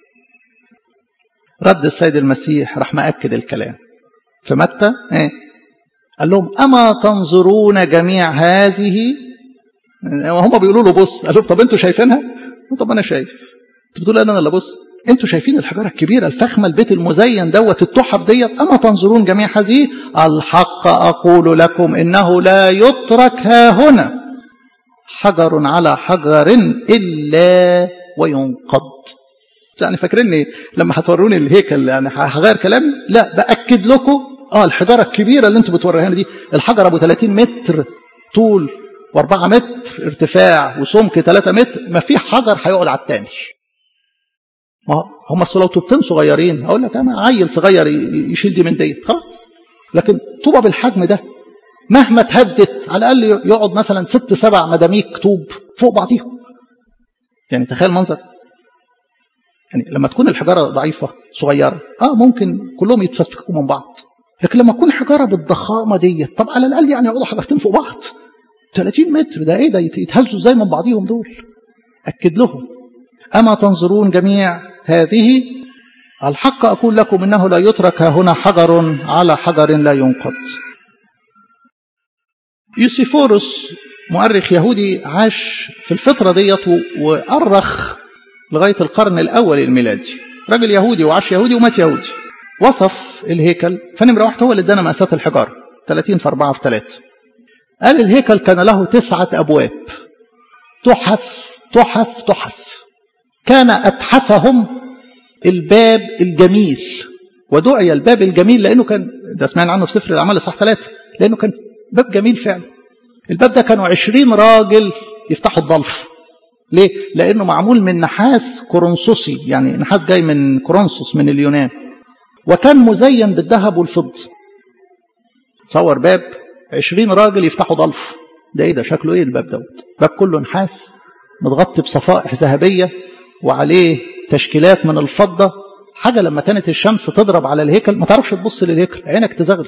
رد السيد المسيح راح مأكد الكلام في متى ايه قال لهم أما تنظرون جميع هذه وهم بيقولوا له بص قال لهم طب انتوا شايفينها طب انا شايف انتوا بتقولوا انا اللي بص انتوا شايفين الحجاره الكبيره الفخمه البيت المزين دوت التحف ديت اما تنظرون جميع هذه الحق اقول لكم انه لا يترك ها هنا حجر على حجر الا وينقض يعني فاكريني لما هتوروني الهيكل يعني هغير كلامي لا باكد لكم اه الحجاره الكبيره اللي انتوا بتوريها دي الحجر ابو 30 متر طول واربعة متر ارتفاع وسمك 3 متر ما في حجر هيقعد على التاني ما هم اصل لو طوبتين صغيرين اقول لك انا عيل صغير يشيل دي من ديت خلاص لكن طوبه بالحجم ده مهما تهدت على الاقل يقعد مثلا ست سبع مداميك طوب فوق بعضيهم يعني تخيل منظر يعني لما تكون الحجاره ضعيفه صغيره اه ممكن كلهم يتفككوا من بعض لكن لما تكون حجاره بالضخامه ديت طب على الاقل يعني يقعدوا حجرتين فوق بعض 30 متر ده ايه ده يتهزوا ازاي من بعضيهم دول اكد لهم اما تنظرون جميع هذه الحق اقول لكم انه لا يترك هنا حجر على حجر لا ينقض يوسيفورس مؤرخ يهودي عاش في الفترة ديت وأرخ لغاية القرن الأول الميلادي راجل يهودي وعاش يهودي ومات يهودي وصف الهيكل فنمرة واحد هو اللي ادانا مقاسات الحجارة 30 في 4 في 3 قال الهيكل كان له تسعة أبواب تحف تحف تحف كان أتحفهم الباب الجميل ودعي الباب الجميل لأنه كان ده سمعنا عنه في سفر الأعمال صح ثلاثة لأنه كان باب جميل فعلا الباب ده كانوا عشرين راجل يفتحوا الضلف ليه؟ لأنه معمول من نحاس كورنثوسي يعني نحاس جاي من كورنثوس من اليونان وكان مزين بالذهب والفضة تصور باب عشرين راجل يفتحوا ضلف ده ايه ده شكله ايه الباب دوت باب كله نحاس متغطي بصفائح ذهبية وعليه تشكيلات من الفضة حاجة لما كانت الشمس تضرب على الهيكل ما تعرفش تبص للهيكل عينك تزغلل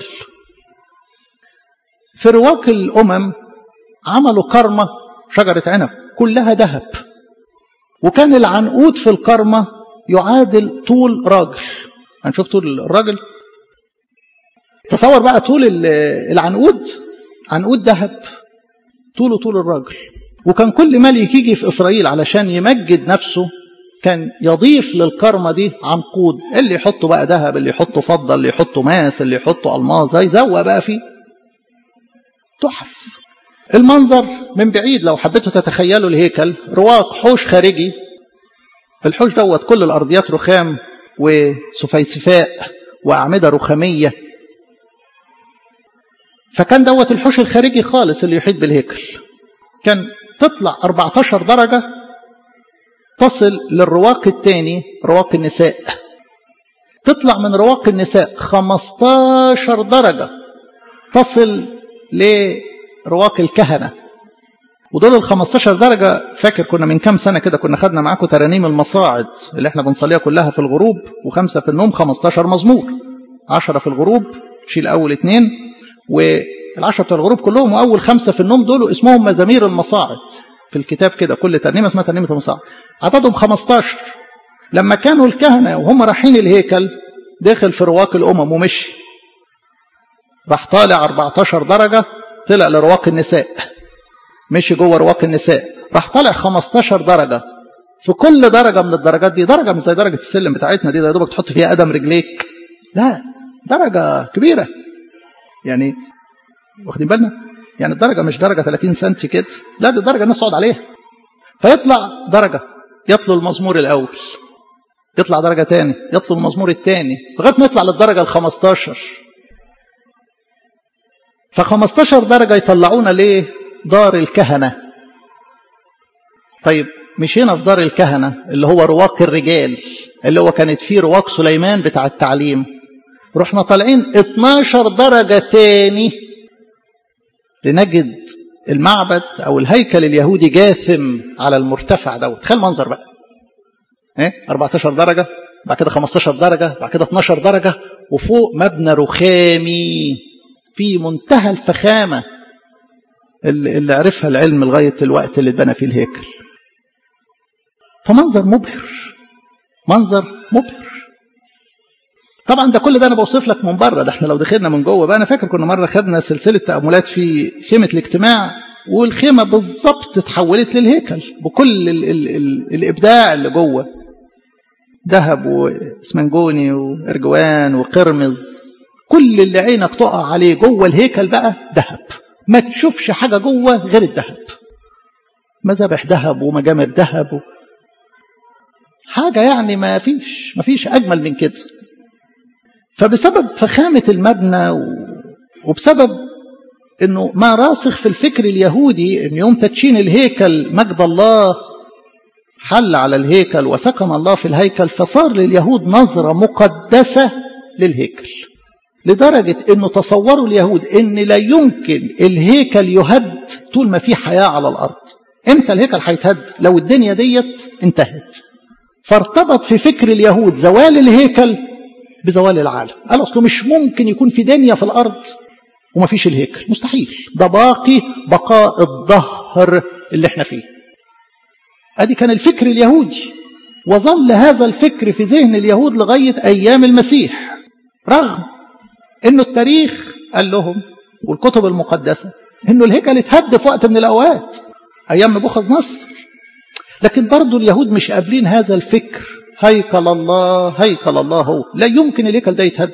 في رواق الأمم عملوا كرمة شجرة عنب كلها ذهب وكان العنقود في الكرمة يعادل طول راجل هنشوف طول الراجل تصور بقى طول العنقود عنقود ذهب طوله طول الراجل وكان كل ملك يجي في إسرائيل علشان يمجد نفسه كان يضيف للكرمة دي عنقود اللي يحطه بقى ذهب اللي يحطه فضة اللي يحطه ماس اللي يحطه ألماظ يزوق بقى فيه تحف المنظر من بعيد لو حبيتوا تتخيلوا الهيكل رواق حوش خارجي الحوش دوت كل الأرضيات رخام وسفيسفاء وأعمدة رخامية فكان دوت الحوش الخارجي خالص اللي يحيط بالهيكل كان تطلع 14 درجة تصل للرواق الثاني رواق النساء تطلع من رواق النساء 15 درجة تصل لرواق الكهنة ودول ال 15 درجة فاكر كنا من كام سنة كده كنا خدنا معاكم ترانيم المصاعد اللي احنا بنصليها كلها في الغروب وخمسة في النوم 15 مزمور 10 في الغروب شيل أول اتنين والعشرة بتوع الغروب كلهم وأول خمسة في النوم دول اسمهم مزامير المصاعد في الكتاب كده كل ترنيمة اسمها ترنيمة المصاعد عددهم 15 لما كانوا الكهنة وهم رايحين الهيكل دخل في رواق الأمم ومشي راح طالع 14 درجة طلع لرواق النساء مشي جوه رواق النساء راح طالع 15 درجة في كل درجة من الدرجات دي درجة مش زي درجة السلم بتاعتنا دي يا دوبك تحط فيها قدم رجليك لا درجة كبيرة يعني واخدين بالنا يعني الدرجة مش درجة 30 سنتي كده لا دي درجة الناس تقعد عليها فيطلع درجة يطلو المزمور الأول يطلع درجة تاني يطلو المزمور التاني لغاية ما يطلع للدرجة ال 15 ف 15 درجة يطلعونا ليه دار الكهنة طيب مشينا في دار الكهنة اللي هو رواق الرجال اللي هو كانت فيه رواق سليمان بتاع التعليم رحنا طالعين 12 درجة تاني لنجد المعبد أو الهيكل اليهودي جاثم على المرتفع دوت تخيل المنظر بقى ايه 14 درجة بعد كده 15 درجة بعد كده 12 درجة وفوق مبنى رخامي في منتهى الفخامة اللي عرفها العلم لغاية الوقت اللي اتبنى فيه الهيكل فمنظر مبهر منظر مبهر طبعا ده كل ده انا بوصف لك من بره ده احنا لو دخلنا من جوه بقى انا فاكر كنا مره خدنا سلسله تاملات في خيمه الاجتماع والخيمه بالظبط اتحولت للهيكل بكل ال ال ال الابداع اللي جوه ذهب واسمنجوني وارجوان وقرمز كل اللي عينك تقع عليه جوه الهيكل بقى ذهب ما تشوفش حاجه جوه غير الذهب مذابح ذهب ومجامر ذهب و... حاجه يعني ما فيش ما فيش اجمل من كده فبسبب فخامة المبنى وبسبب انه ما راسخ في الفكر اليهودي ان يوم تدشين الهيكل مجد الله حل على الهيكل وسكن الله في الهيكل فصار لليهود نظرة مقدسة للهيكل لدرجة انه تصوروا اليهود ان لا يمكن الهيكل يهد طول ما في حياة على الارض امتى الهيكل هيتهد لو الدنيا ديت انتهت فارتبط في فكر اليهود زوال الهيكل بزوال العالم قال اصله مش ممكن يكون في دنيا في الارض وما فيش الهيكل مستحيل ده باقي بقاء الظهر اللي احنا فيه ادي كان الفكر اليهودي وظل هذا الفكر في ذهن اليهود لغاية ايام المسيح رغم انه التاريخ قال لهم والكتب المقدسة انه الهيكل اتهد في وقت من الاوقات ايام نبوخذ نصر لكن برضو اليهود مش قابلين هذا الفكر هيكل الله هيكل الله هو لا يمكن الهيكل ده يتهد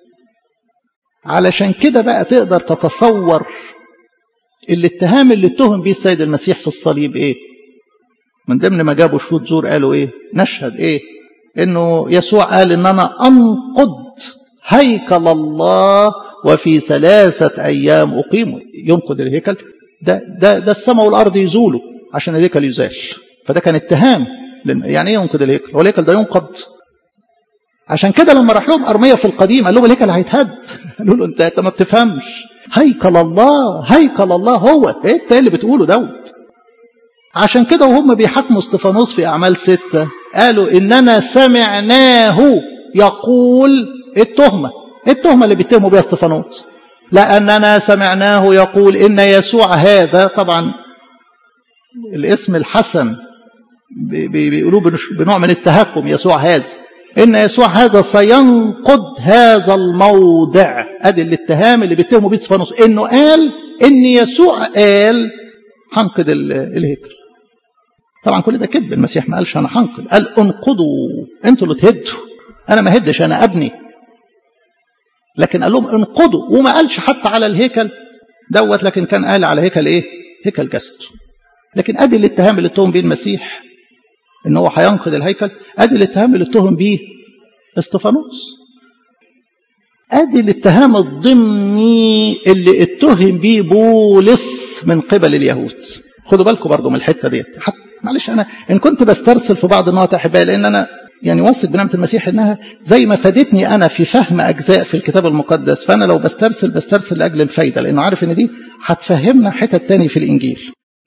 علشان كده بقى تقدر تتصور الاتهام اللي اتهم بيه السيد المسيح في الصليب ايه من ضمن ما جابوا شهود زور قالوا ايه نشهد ايه انه يسوع قال ان انا انقض هيكل الله وفي ثلاثة ايام اقيمه ينقض الهيكل ده ده ده السماء والارض يزولوا عشان الهيكل يزال فده كان اتهام يعني ايه ينقض الهيكل هو الهيكل ده ينقض عشان كده لما راح لهم ارميه في القديم قال لهم الهيكل هيتهد قالوا له انت انت ما بتفهمش هيكل الله هيكل الله هو ايه انت اللي بتقوله دوت عشان كده وهم بيحاكموا استفانوس في اعمال ستة قالوا اننا سمعناه يقول التهمة التهمة اللي بيتهموا بيها استفانوس لأننا سمعناه يقول إن يسوع هذا طبعا الاسم الحسن بيقولوه بنوع من التهكم يسوع هذا إن يسوع هذا سينقض هذا الموضع أدي الاتهام اللي بيتهموا بيه استفانوس إنه قال إن يسوع قال هنقض الهيكل طبعا كل ده كذب المسيح ما قالش أنا هنقض قال انقضوا أنتوا اللي تهدوا أنا ما هدش أنا أبني لكن قال لهم انقضوا وما قالش حتى على الهيكل دوت لكن كان قال على هيكل ايه هيكل جسده لكن ادي الاتهام اللي اتهم بيه المسيح ان هو هينقض الهيكل ادي الاتهام اللي اتهم بيه استفانوس ادي الاتهام الضمني اللي اتهم بيه بولس من قبل اليهود خدوا بالكم برضو من الحته ديت معلش انا ان كنت بسترسل في بعض النقط احبائي لان انا يعني واثق بنعمه المسيح انها زي ما فادتني انا في فهم اجزاء في الكتاب المقدس فانا لو بسترسل بسترسل لاجل الفايده لانه عارف ان دي هتفهمنا حتت تاني في الانجيل.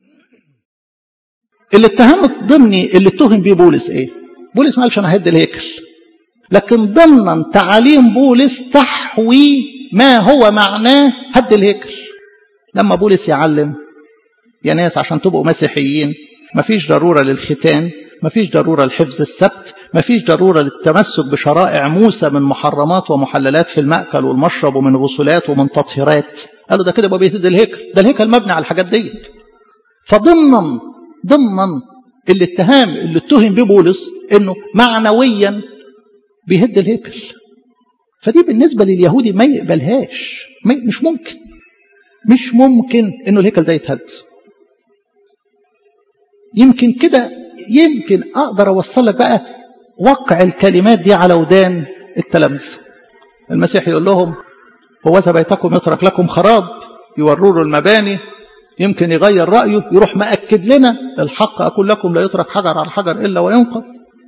الاتهام الضمني اللي اتهم بيه بولس ايه؟ بولس ما قالش انا هد الهيكل. لكن ضمنا تعاليم بولس تحوي ما هو معناه هد الهيكل. لما بولس يعلم يا ناس عشان تبقوا مسيحيين مفيش ضروره للختان مفيش ضرورة لحفظ السبت مفيش ضرورة للتمسك بشرائع موسى من محرمات ومحللات في المأكل والمشرب ومن غسلات ومن تطهيرات قالوا ده كده يبقى بيهد الهيكل ده الهيكل مبني على الحاجات ديت فضمنا ضمنا الاتهام اللي اتهم بيه بولس انه معنويا بيهد الهيكل فدي بالنسبة لليهودي ما يقبلهاش مش ممكن مش ممكن انه الهيكل ده يتهد يمكن كده يمكن اقدر اوصل لك بقى وقع الكلمات دي على ودان التلامذه المسيح يقول لهم هو بيتكم يترك لكم خراب يوروا له المباني يمكن يغير رايه يروح مأكد لنا الحق اقول لكم لا يترك حجر على حجر الا وينقض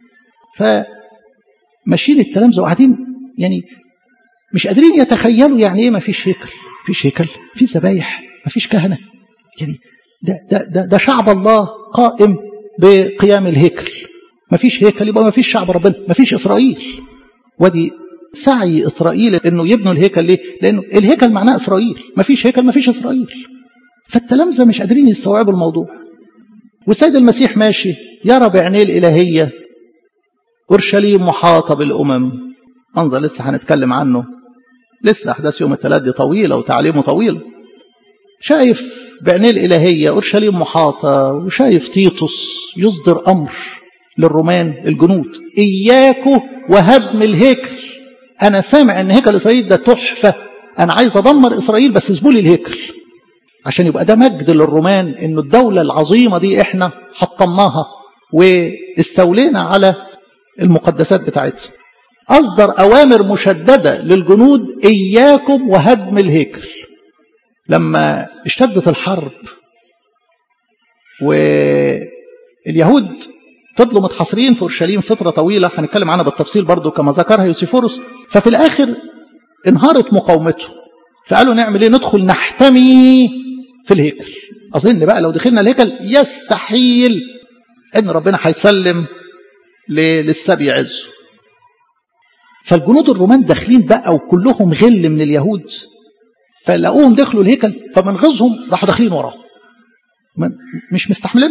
فماشيين التلامذه وقاعدين يعني مش قادرين يتخيلوا يعني ايه ما فيش هيكل فيش هيكل في ذبايح ما فيش كهنه يعني ده, ده, ده, ده شعب الله قائم بقيام الهيكل ما فيش هيكل يبقى ما فيش شعب ربنا ما فيش إسرائيل ودي سعي إسرائيل إنه يبنوا الهيكل ليه لأنه الهيكل معناه إسرائيل ما فيش هيكل ما فيش إسرائيل فالتلامذة مش قادرين يستوعبوا الموضوع والسيد المسيح ماشي يرى بعينيه الإلهية أورشليم محاطة بالأمم منظر لسه هنتكلم عنه لسه أحداث يوم الثلاث دي طويلة وتعليمه طويل شايف بعينيه الإلهية أورشليم محاطة وشايف تيتوس يصدر أمر للرومان الجنود إياكوا وهدم الهيكل أنا سامع أن هيكل إسرائيل ده تحفة أنا عايز أدمر إسرائيل بس سيبولي الهيكل عشان يبقى ده مجد للرومان إنه الدولة العظيمة دي إحنا حطمناها واستولينا على المقدسات بتاعتها أصدر أوامر مشددة للجنود إياكم وهدم الهيكل لما اشتدت الحرب واليهود فضلوا متحصرين في اورشليم فتره طويله هنتكلم عنها بالتفصيل برضو كما ذكرها يوسيفوروس ففي الاخر انهارت مقاومته فقالوا نعمل ايه ندخل نحتمي في الهيكل اظن بقى لو دخلنا الهيكل يستحيل ان ربنا هيسلم للسبي عزه فالجنود الرومان داخلين بقى وكلهم غل من اليهود فلقوهم دخلوا الهيكل فمن غيظهم راحوا داخلين وراهم مش مستحملين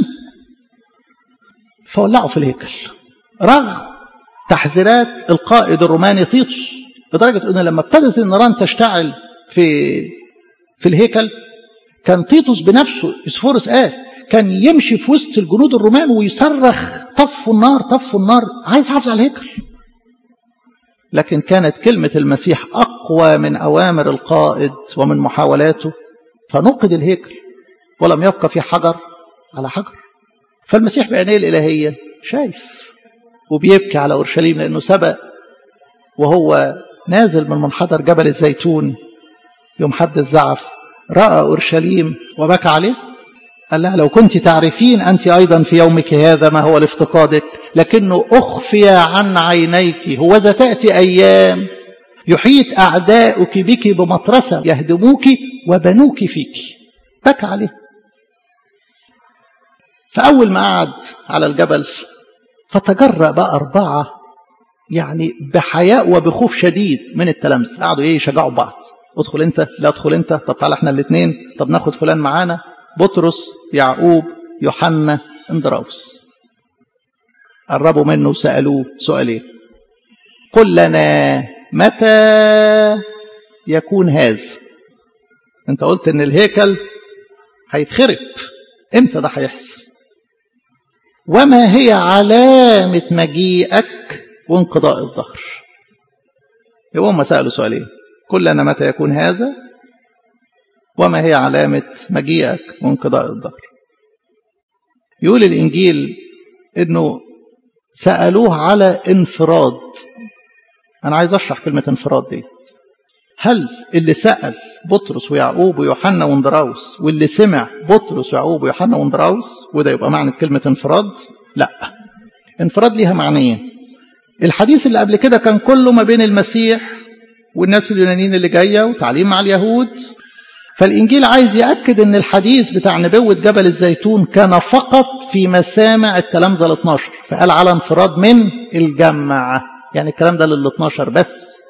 فولعوا في الهيكل رغم تحذيرات القائد الروماني تيتوس لدرجة أن لما ابتدت النيران تشتعل في في الهيكل كان تيتوس بنفسه يسفورس قال كان يمشي في وسط الجنود الرومان ويصرخ طفوا النار طفوا النار عايز يحافظ على الهيكل لكن كانت كلمة المسيح أقوى من أوامر القائد ومن محاولاته فنقد الهيكل ولم يبقى في حجر على حجر فالمسيح بعينيه الإلهية شايف وبيبكي على أورشليم لأنه سبق وهو نازل من منحدر جبل الزيتون يوم حد الزعف رأى أورشليم وبكى عليه قال لها لو كنت تعرفين أنت أيضا في يومك هذا ما هو لافتقادك لكنه أخفي عن عينيك هو تأتي أيام يحيط أعداؤك بك بمطرسة يهدموك وبنوك فيك بكى عليه فأول ما قعد على الجبل فتجرأ بقى أربعة يعني بحياء وبخوف شديد من التلامذة قعدوا ايه يشجعوا بعض ادخل انت لا ادخل انت طب تعالى احنا الاثنين طب ناخد فلان معانا بطرس يعقوب يوحنا اندراوس قربوا منه وسألوه سؤالين قل لنا متى يكون هذا انت قلت ان الهيكل هيتخرب امتى ده هيحصل وما هي علامة مجيئك وانقضاء الظهر يبقى هم سألوا سؤالين قل لنا متى يكون هذا وما هي علامة مجيئك وانقضاء الظهر يقول الإنجيل إنه سألوه على انفراد أنا عايز أشرح كلمة انفراد ديت هل اللي سأل بطرس ويعقوب ويوحنا واندراوس واللي سمع بطرس ويعقوب ويوحنا واندراوس وده يبقى معنى كلمة انفراد لا انفراد ليها معنيين الحديث اللي قبل كده كان كله ما بين المسيح والناس اليونانيين اللي جايه وتعليم مع اليهود فالإنجيل عايز يأكد أن الحديث بتاع نبوة جبل الزيتون كان فقط في مسامع التلامذة ال 12 فقال على انفراد من الجمع يعني الكلام ده لل 12 بس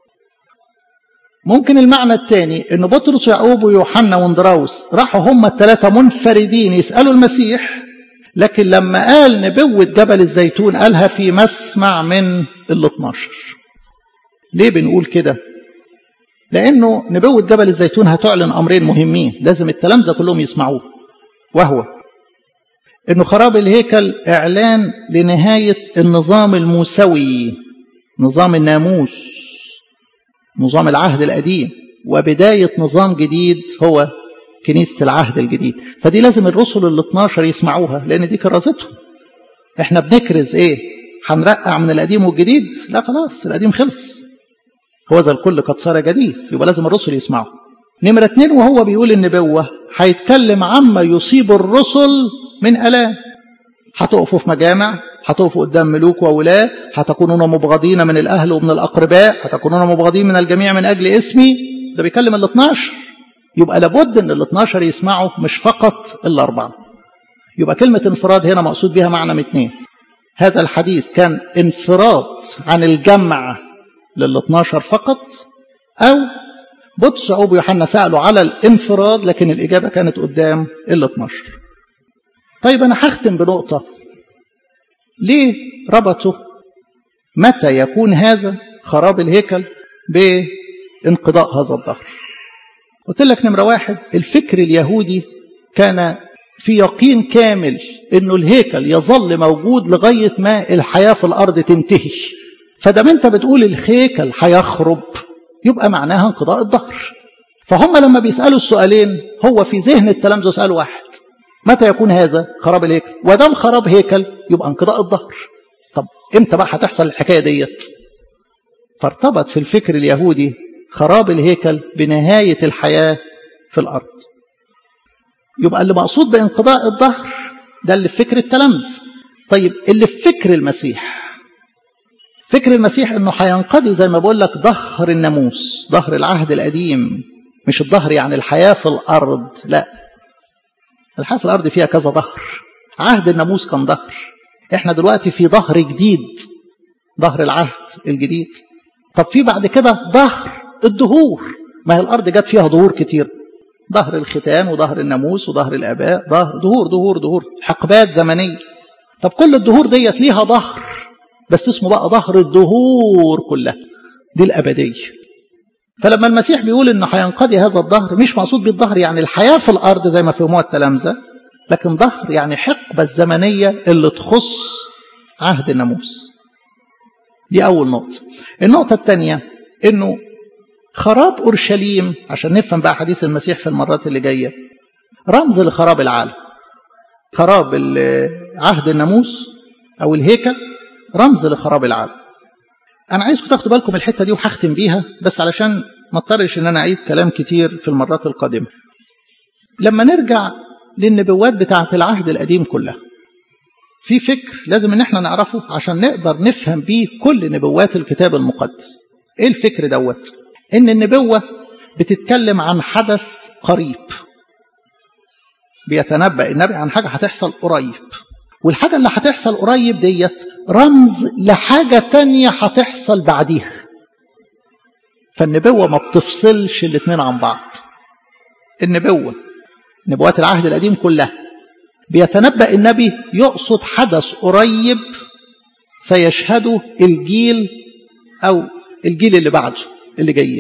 ممكن المعنى الثاني أن بطرس ويعقوب ويوحنا واندراوس راحوا هم الثلاثة منفردين يسألوا المسيح لكن لما قال نبوة جبل الزيتون قالها في مسمع من ال 12 ليه بنقول كده لأنه نبوة جبل الزيتون هتعلن أمرين مهمين لازم التلامذة كلهم يسمعوه وهو أنه خراب الهيكل إعلان لنهاية النظام الموسوي نظام الناموس نظام العهد القديم وبداية نظام جديد هو كنيسة العهد الجديد فدي لازم الرسل ال 12 يسمعوها لأن دي كرازتهم احنا بنكرز ايه هنرقع من القديم والجديد لا خلاص القديم خلص هو ذا الكل قد صار جديد يبقى لازم الرسل يسمعوا نمرة اتنين وهو بيقول النبوة هيتكلم عما يصيب الرسل من ألام هتقفوا في مجامع هتقفوا قدام ملوك وولاة هتكونون مبغضين من الأهل ومن الأقرباء هتكونون مبغضين من الجميع من أجل اسمي ده بيكلم ال 12 يبقى لابد ان ال 12 يسمعوا مش فقط الأربعة يبقى كلمة انفراد هنا مقصود بها معنى من اتنين هذا الحديث كان انفراد عن الجمع لل 12 فقط أو بطرس أو يوحنا سألوا على الانفراد لكن الإجابة كانت قدام ال 12 طيب أنا هختم بنقطة ليه ربطوا متى يكون هذا خراب الهيكل بانقضاء هذا الظهر قلت لك نمرة واحد الفكر اليهودي كان في يقين كامل انه الهيكل يظل موجود لغاية ما الحياة في الارض تنتهي فدام انت بتقول الهيكل هيخرب يبقى معناها انقضاء الظهر فهم لما بيسألوا السؤالين هو في ذهن التلامذة سؤال واحد متى يكون هذا خراب الهيكل ودام خراب هيكل يبقى انقضاء الظهر طب امتى بقى هتحصل الحكاية ديت فارتبط في الفكر اليهودي خراب الهيكل بنهاية الحياة في الأرض يبقى اللي مقصود بانقضاء الظهر ده اللي في فكر التلامذة طيب اللي في فكر المسيح فكر المسيح انه هينقضي زي ما بقول لك ظهر الناموس ظهر العهد القديم مش الظهر يعني الحياة في الأرض لا الحياة في الأرض فيها كذا ظهر عهد الناموس كان ظهر احنا دلوقتي في ظهر جديد ظهر العهد الجديد طب في بعد كده ظهر الدهور ما هي الأرض جت فيها ظهور كتير ظهر الختان وظهر الناموس وظهر الآباء ظهر دهور دهور دهور حقبات زمنية طب كل الدهور ديت ليها ظهر بس اسمه بقى ظهر الدهور كلها دي الأبدية فلما المسيح بيقول انه هينقضي هذا الظهر مش مقصود بالظهر يعني الحياة في الأرض زي ما فهموها التلامذة لكن ظهر يعني حقبة الزمنية اللي تخص عهد الناموس دي أول نقطة النقطة الثانية انه خراب أورشليم عشان نفهم بقى حديث المسيح في المرات اللي جاية رمز لخراب العالم خراب عهد الناموس أو الهيكل رمز لخراب العالم أنا عايزكم تاخدوا بالكم الحتة دي وهختم بيها بس علشان ما اضطرش إن أنا أعيد كلام كتير في المرات القادمة لما نرجع للنبوات بتاعة العهد القديم كلها في فكر لازم ان احنا نعرفه عشان نقدر نفهم بيه كل نبوات الكتاب المقدس ايه الفكر دوت ان النبوة بتتكلم عن حدث قريب بيتنبأ النبي عن حاجة هتحصل قريب والحاجة اللي هتحصل قريب ديت رمز لحاجة تانية هتحصل بعديها فالنبوة ما بتفصلش الاتنين عن بعض النبوة نبوات العهد القديم كلها بيتنبأ النبي يقصد حدث قريب سيشهده الجيل أو الجيل اللي بعده اللي جايين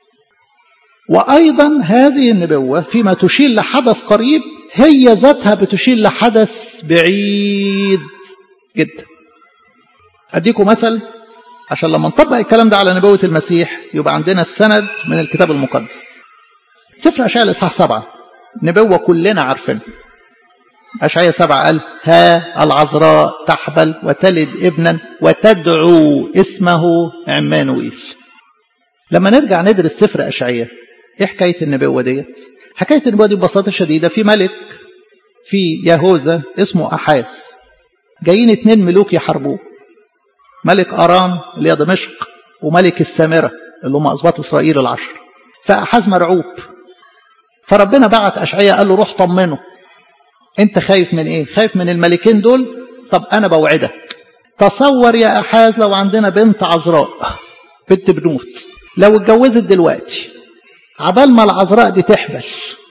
وأيضا هذه النبوة فيما تشير لحدث قريب هي ذاتها بتشير لحدث بعيد جدا أديكم مثل عشان لما نطبق الكلام ده على نبوة المسيح يبقى عندنا السند من الكتاب المقدس سفر أشعياء الإصحاح سبعة نبوة كلنا عارفينها أشعياء سبعة قال ها العذراء تحبل وتلد ابنا وتدعو اسمه عمانوئيل لما نرجع ندرس سفر أشعياء ايه حكاية النبوة ديت حكاية النبوة دي ببساطة شديدة في ملك في يهوذا اسمه أحاس جايين اتنين ملوك يحاربوه ملك أرام اللي هي دمشق وملك السامرة اللي هم أسباط إسرائيل العشر فأحاز مرعوب فربنا بعت أشعياء قال له روح طمنه انت خايف من ايه خايف من الملكين دول طب انا بوعدك تصور يا احاز لو عندنا بنت عذراء بنت بنوت لو اتجوزت دلوقتي عبال ما العذراء دي تحبل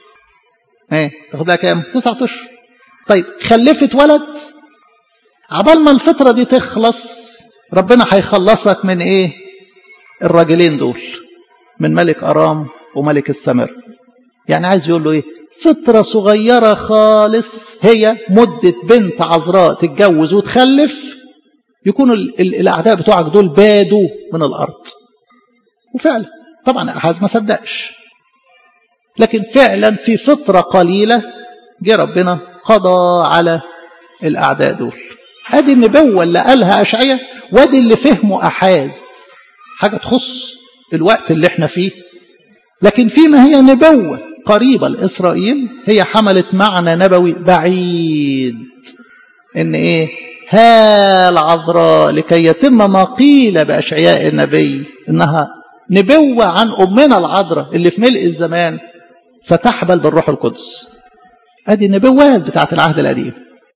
ايه تاخد لها كام تسعة اشهر طيب خلفت ولد عبال ما الفترة دي تخلص ربنا هيخلصك من ايه الراجلين دول من ملك ارام وملك السمر يعني عايز يقول له ايه فترة صغيرة خالص هي مدة بنت عذراء تتجوز وتخلف يكونوا الأعداء بتوعك دول بادوا من الأرض وفعلا طبعا أحاز ما صدقش لكن فعلا في فترة قليلة جه ربنا قضى على الأعداء دول ادي النبوة اللي قالها أشعية وادي اللي فهمه أحاز حاجة تخص الوقت اللي احنا فيه لكن فيما هي نبوة قريبة لإسرائيل هي حملت معنى نبوي بعيد إن إيه ها العذراء لكي يتم ما قيل بأشعياء النبي إنها نبوة عن أمنا العذراء اللي في ملء الزمان ستحبل بالروح القدس ادي النبوات بتاعت العهد القديم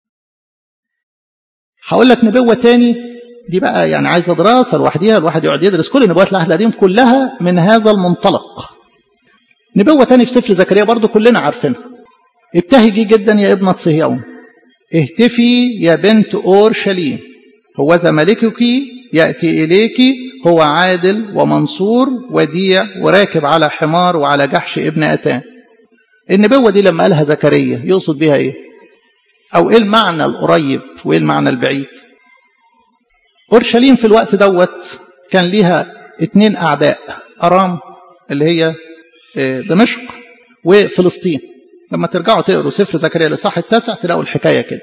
هقول لك نبوة تاني دي بقى يعني عايزة دراسة لوحديها الواحد يقعد يدرس كل نبوات العهد القديم كلها من هذا المنطلق نبوة تاني في سفر زكريا برضو كلنا عارفينها ابتهجي جدا يا ابنة صهيون اهتفي يا بنت أورشليم هوذا ملكك يأتي إليك هو عادل ومنصور وديع وراكب على حمار وعلى جحش ابن أتان النبوة دي لما قالها زكريا يقصد بها ايه او ايه المعنى القريب وايه المعنى البعيد اورشليم في الوقت دوت كان ليها اتنين اعداء ارام اللي هي دمشق وفلسطين لما ترجعوا تقروا سفر زكريا الاصحاح التاسع تلاقوا الحكايه كده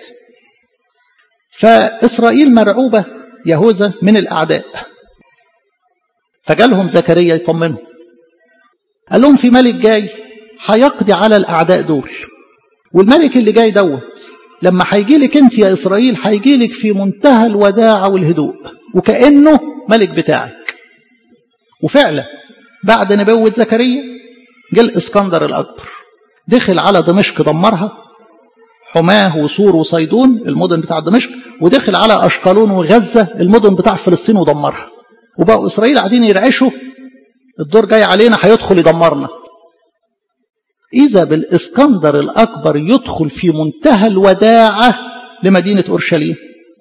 فاسرائيل مرعوبه يهوذا من الاعداء فجالهم زكريا يطمنهم قال لهم في ملك جاي هيقضي على الأعداء دول والملك اللي جاي دوت لما هيجي لك انت يا إسرائيل هيجي لك في منتهى الوداعة والهدوء وكأنه ملك بتاعك وفعلا بعد نبوة زكريا جه الإسكندر الأكبر دخل على دمشق دمرها حماه وسور وصيدون المدن بتاع دمشق ودخل على أشقلون وغزة المدن بتاع فلسطين ودمرها وبقوا إسرائيل قاعدين يرعشوا الدور جاي علينا هيدخل يدمرنا إذا بالإسكندر الأكبر يدخل في منتهى الوداعة لمدينة أورشليم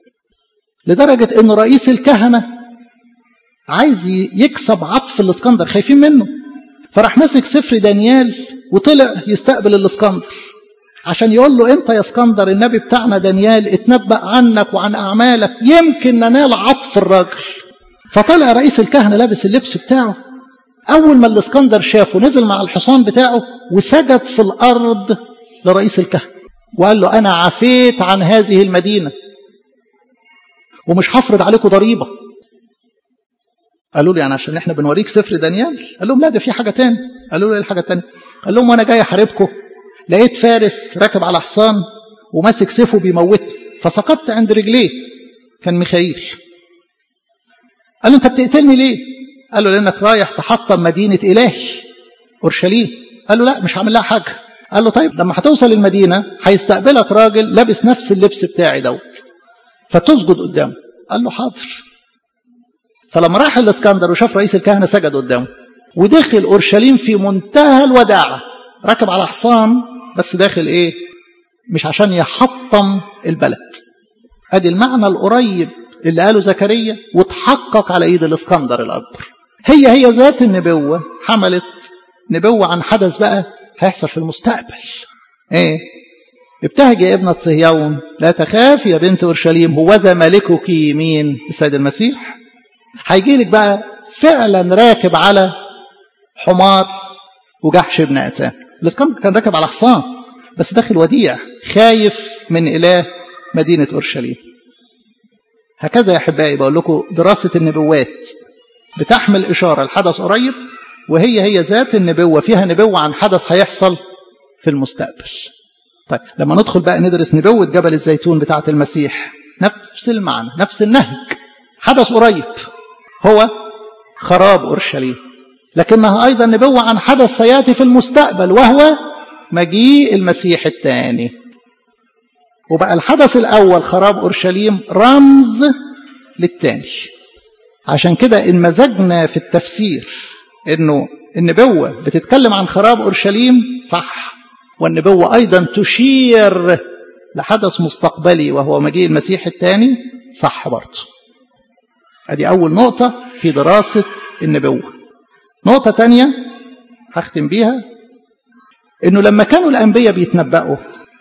لدرجة أن رئيس الكهنة عايز يكسب عطف الإسكندر خايفين منه فراح مسك سفر دانيال وطلع يستقبل الإسكندر عشان يقول له انت يا اسكندر النبي بتاعنا دانيال اتنبأ عنك وعن اعمالك يمكن ننال عطف الراجل فطلع رئيس الكهنه لابس اللبس بتاعه اول ما الاسكندر شافه نزل مع الحصان بتاعه وسجد في الارض لرئيس الكهنه وقال له انا عفيت عن هذه المدينه ومش هفرض عليكم ضريبه قالوا له يعني عشان احنا بنوريك سفر دانيال قال لهم لا ده في حاجه تاني قالوا له ايه الحاجه التانيه قال لهم وانا جاي احاربكم لقيت فارس راكب على حصان وماسك سيفه بيموتني فسقطت عند رجليه كان ميخائيل قال له انت بتقتلني ليه قال له لانك رايح تحطم مدينه الهي اورشليم قال له لا مش هعمل لها حاجه قال له طيب لما هتوصل المدينه هيستقبلك راجل لابس نفس اللبس بتاعي دوت فتسجد قدامه قال له حاضر فلما راح الاسكندر وشاف رئيس الكهنه سجد قدامه ودخل اورشليم في منتهى الوداعه راكب على حصان بس داخل ايه مش عشان يحطم البلد ادي المعنى القريب اللي قاله زكريا وتحقق على ايد الاسكندر الاكبر هي هي ذات النبوه حملت نبوه عن حدث بقى هيحصل في المستقبل ايه ابتهج يا ابنة صهيون لا تخافي يا بنت اورشليم هوذا ملكك مين السيد المسيح هيجي لك بقى فعلا راكب على حمار وجحش ابن اتان الاسكندر كان راكب على حصان بس داخل وديع خايف من اله مدينه اورشليم هكذا يا احبائي بقول لكم دراسه النبوات بتحمل اشاره لحدث قريب وهي هي ذات النبوه فيها نبوه عن حدث هيحصل في المستقبل طيب لما ندخل بقى ندرس نبوه جبل الزيتون بتاعه المسيح نفس المعنى نفس النهج حدث قريب هو خراب اورشليم لكنها ايضا نبوه عن حدث سياتي في المستقبل وهو مجيء المسيح الثاني وبقى الحدث الاول خراب اورشليم رمز للثاني عشان كده ان مزجنا في التفسير انه النبوه بتتكلم عن خراب اورشليم صح والنبوه ايضا تشير لحدث مستقبلي وهو مجيء المسيح الثاني صح برضه ادي اول نقطه في دراسه النبوه نقطه تانية هختم بيها انه لما كانوا الانبياء بيتنبأوا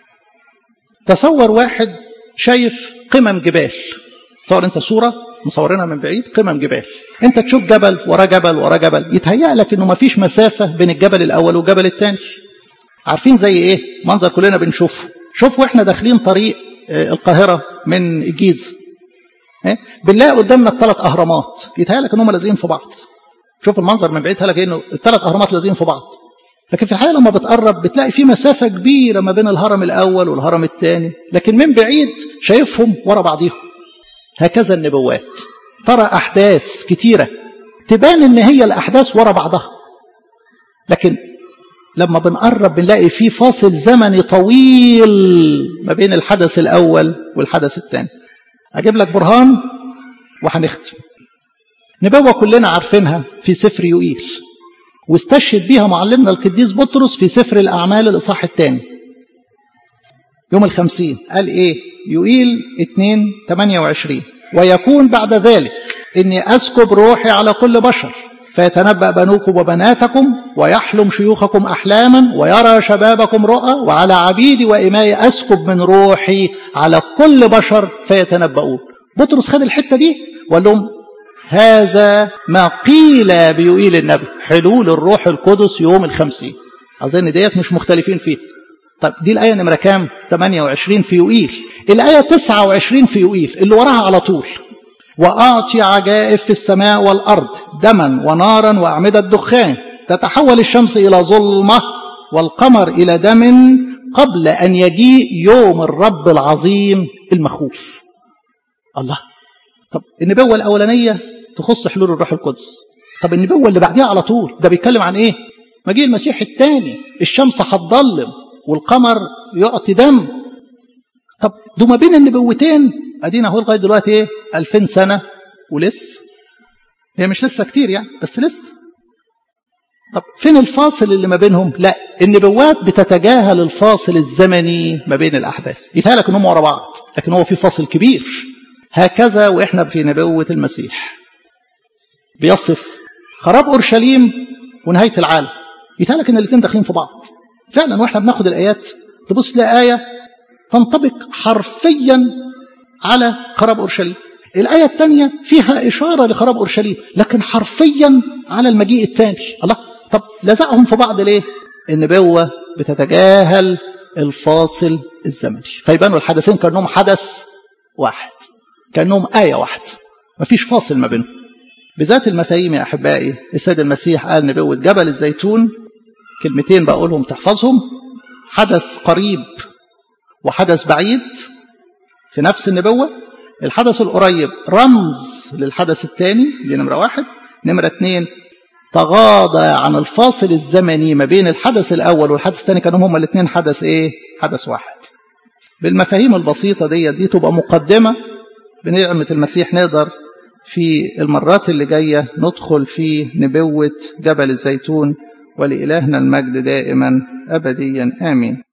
تصور واحد شايف قمم جبال تصور انت صوره مصورينها من بعيد قمم جبال انت تشوف جبل ورا جبل ورا جبل يتهيأ لك انه مفيش مسافه بين الجبل الاول والجبل الثاني عارفين زي ايه منظر كلنا بنشوفه شوف واحنا داخلين طريق القاهره من الجيزه بنلاقي قدامنا الثلاث اهرامات يتهيأ لك ان هم لازقين في بعض شوف المنظر من بعيد لك انه الثلاث اهرامات لازقين في بعض لكن في الحقيقه لما بتقرب بتلاقي في مسافه كبيره ما بين الهرم الاول والهرم الثاني لكن من بعيد شايفهم ورا بعضيهم هكذا النبوات ترى احداث كتيره تبان ان هي الاحداث ورا بعضها لكن لما بنقرب بنلاقي في فاصل زمني طويل ما بين الحدث الاول والحدث الثاني اجيب لك برهان وهنختم نبوه كلنا عارفينها في سفر يوئيل واستشهد بها معلمنا القديس بطرس في سفر الأعمال الإصحاح الثاني يوم الخمسين قال إيه يوئيل 2 28 ويكون بعد ذلك إني أسكب روحي على كل بشر فيتنبأ بنوكم وبناتكم ويحلم شيوخكم أحلاما ويرى شبابكم رؤى وعلى عبيدي وإمائي أسكب من روحي على كل بشر فيتنبؤون بطرس خد الحتة دي وقال لهم هذا ما قيل بيوئيل النبي حلول الروح القدس يوم الخمسين أظن ديت مش مختلفين فيه طب دي الآية نمرة كام 28 في يوئيل الآية 29 في يوئيل اللي وراها على طول وأعطي عجائب في السماء والأرض دما ونارا وأعمدة دخان تتحول الشمس إلى ظلمة والقمر إلى دم قبل أن يجيء يوم الرب العظيم المخوف الله طب النبوة الأولانية تخص حلول الروح القدس طب النبوة اللي بعديها على طول ده بيتكلم عن إيه مجيء المسيح الثاني الشمس هتضلم والقمر يعطي دم طب دو ما بين النبوتين ادينا اهو لغايه دلوقتي ايه 2000 سنه ولسه هي مش لسه كتير يعني بس لسه طب فين الفاصل اللي ما بينهم لا النبوات بتتجاهل الفاصل الزمني ما بين الاحداث يتهيألك انهم ورا بعض لكن هو في فاصل كبير هكذا واحنا في نبوه المسيح بيصف خراب اورشليم ونهايه العالم يتهيألك ان الاثنين داخلين في بعض فعلا واحنا بناخد الايات تبص تلاقي ايه تنطبق حرفيا على خراب اورشليم الآية الثانية فيها إشارة لخراب أورشليم لكن حرفيا على المجيء الثاني الله طب لزقهم في بعض ليه النبوة بتتجاهل الفاصل الزمني فيبانوا الحدثين كأنهم حدث واحد كأنهم آية واحدة مفيش فاصل ما بينهم بذات المفاهيم يا أحبائي السيد المسيح قال نبوة جبل الزيتون كلمتين بقولهم تحفظهم حدث قريب وحدث بعيد في نفس النبوة الحدث القريب رمز للحدث الثاني دي نمرة واحد نمرة اثنين تغاضى عن الفاصل الزمني ما بين الحدث الأول والحدث الثاني كانوا هما الاثنين حدث إيه؟ حدث واحد بالمفاهيم البسيطة دي دي تبقى مقدمة بنعمة المسيح نقدر في المرات اللي جاية ندخل في نبوة جبل الزيتون ولإلهنا المجد دائما أبديا آمين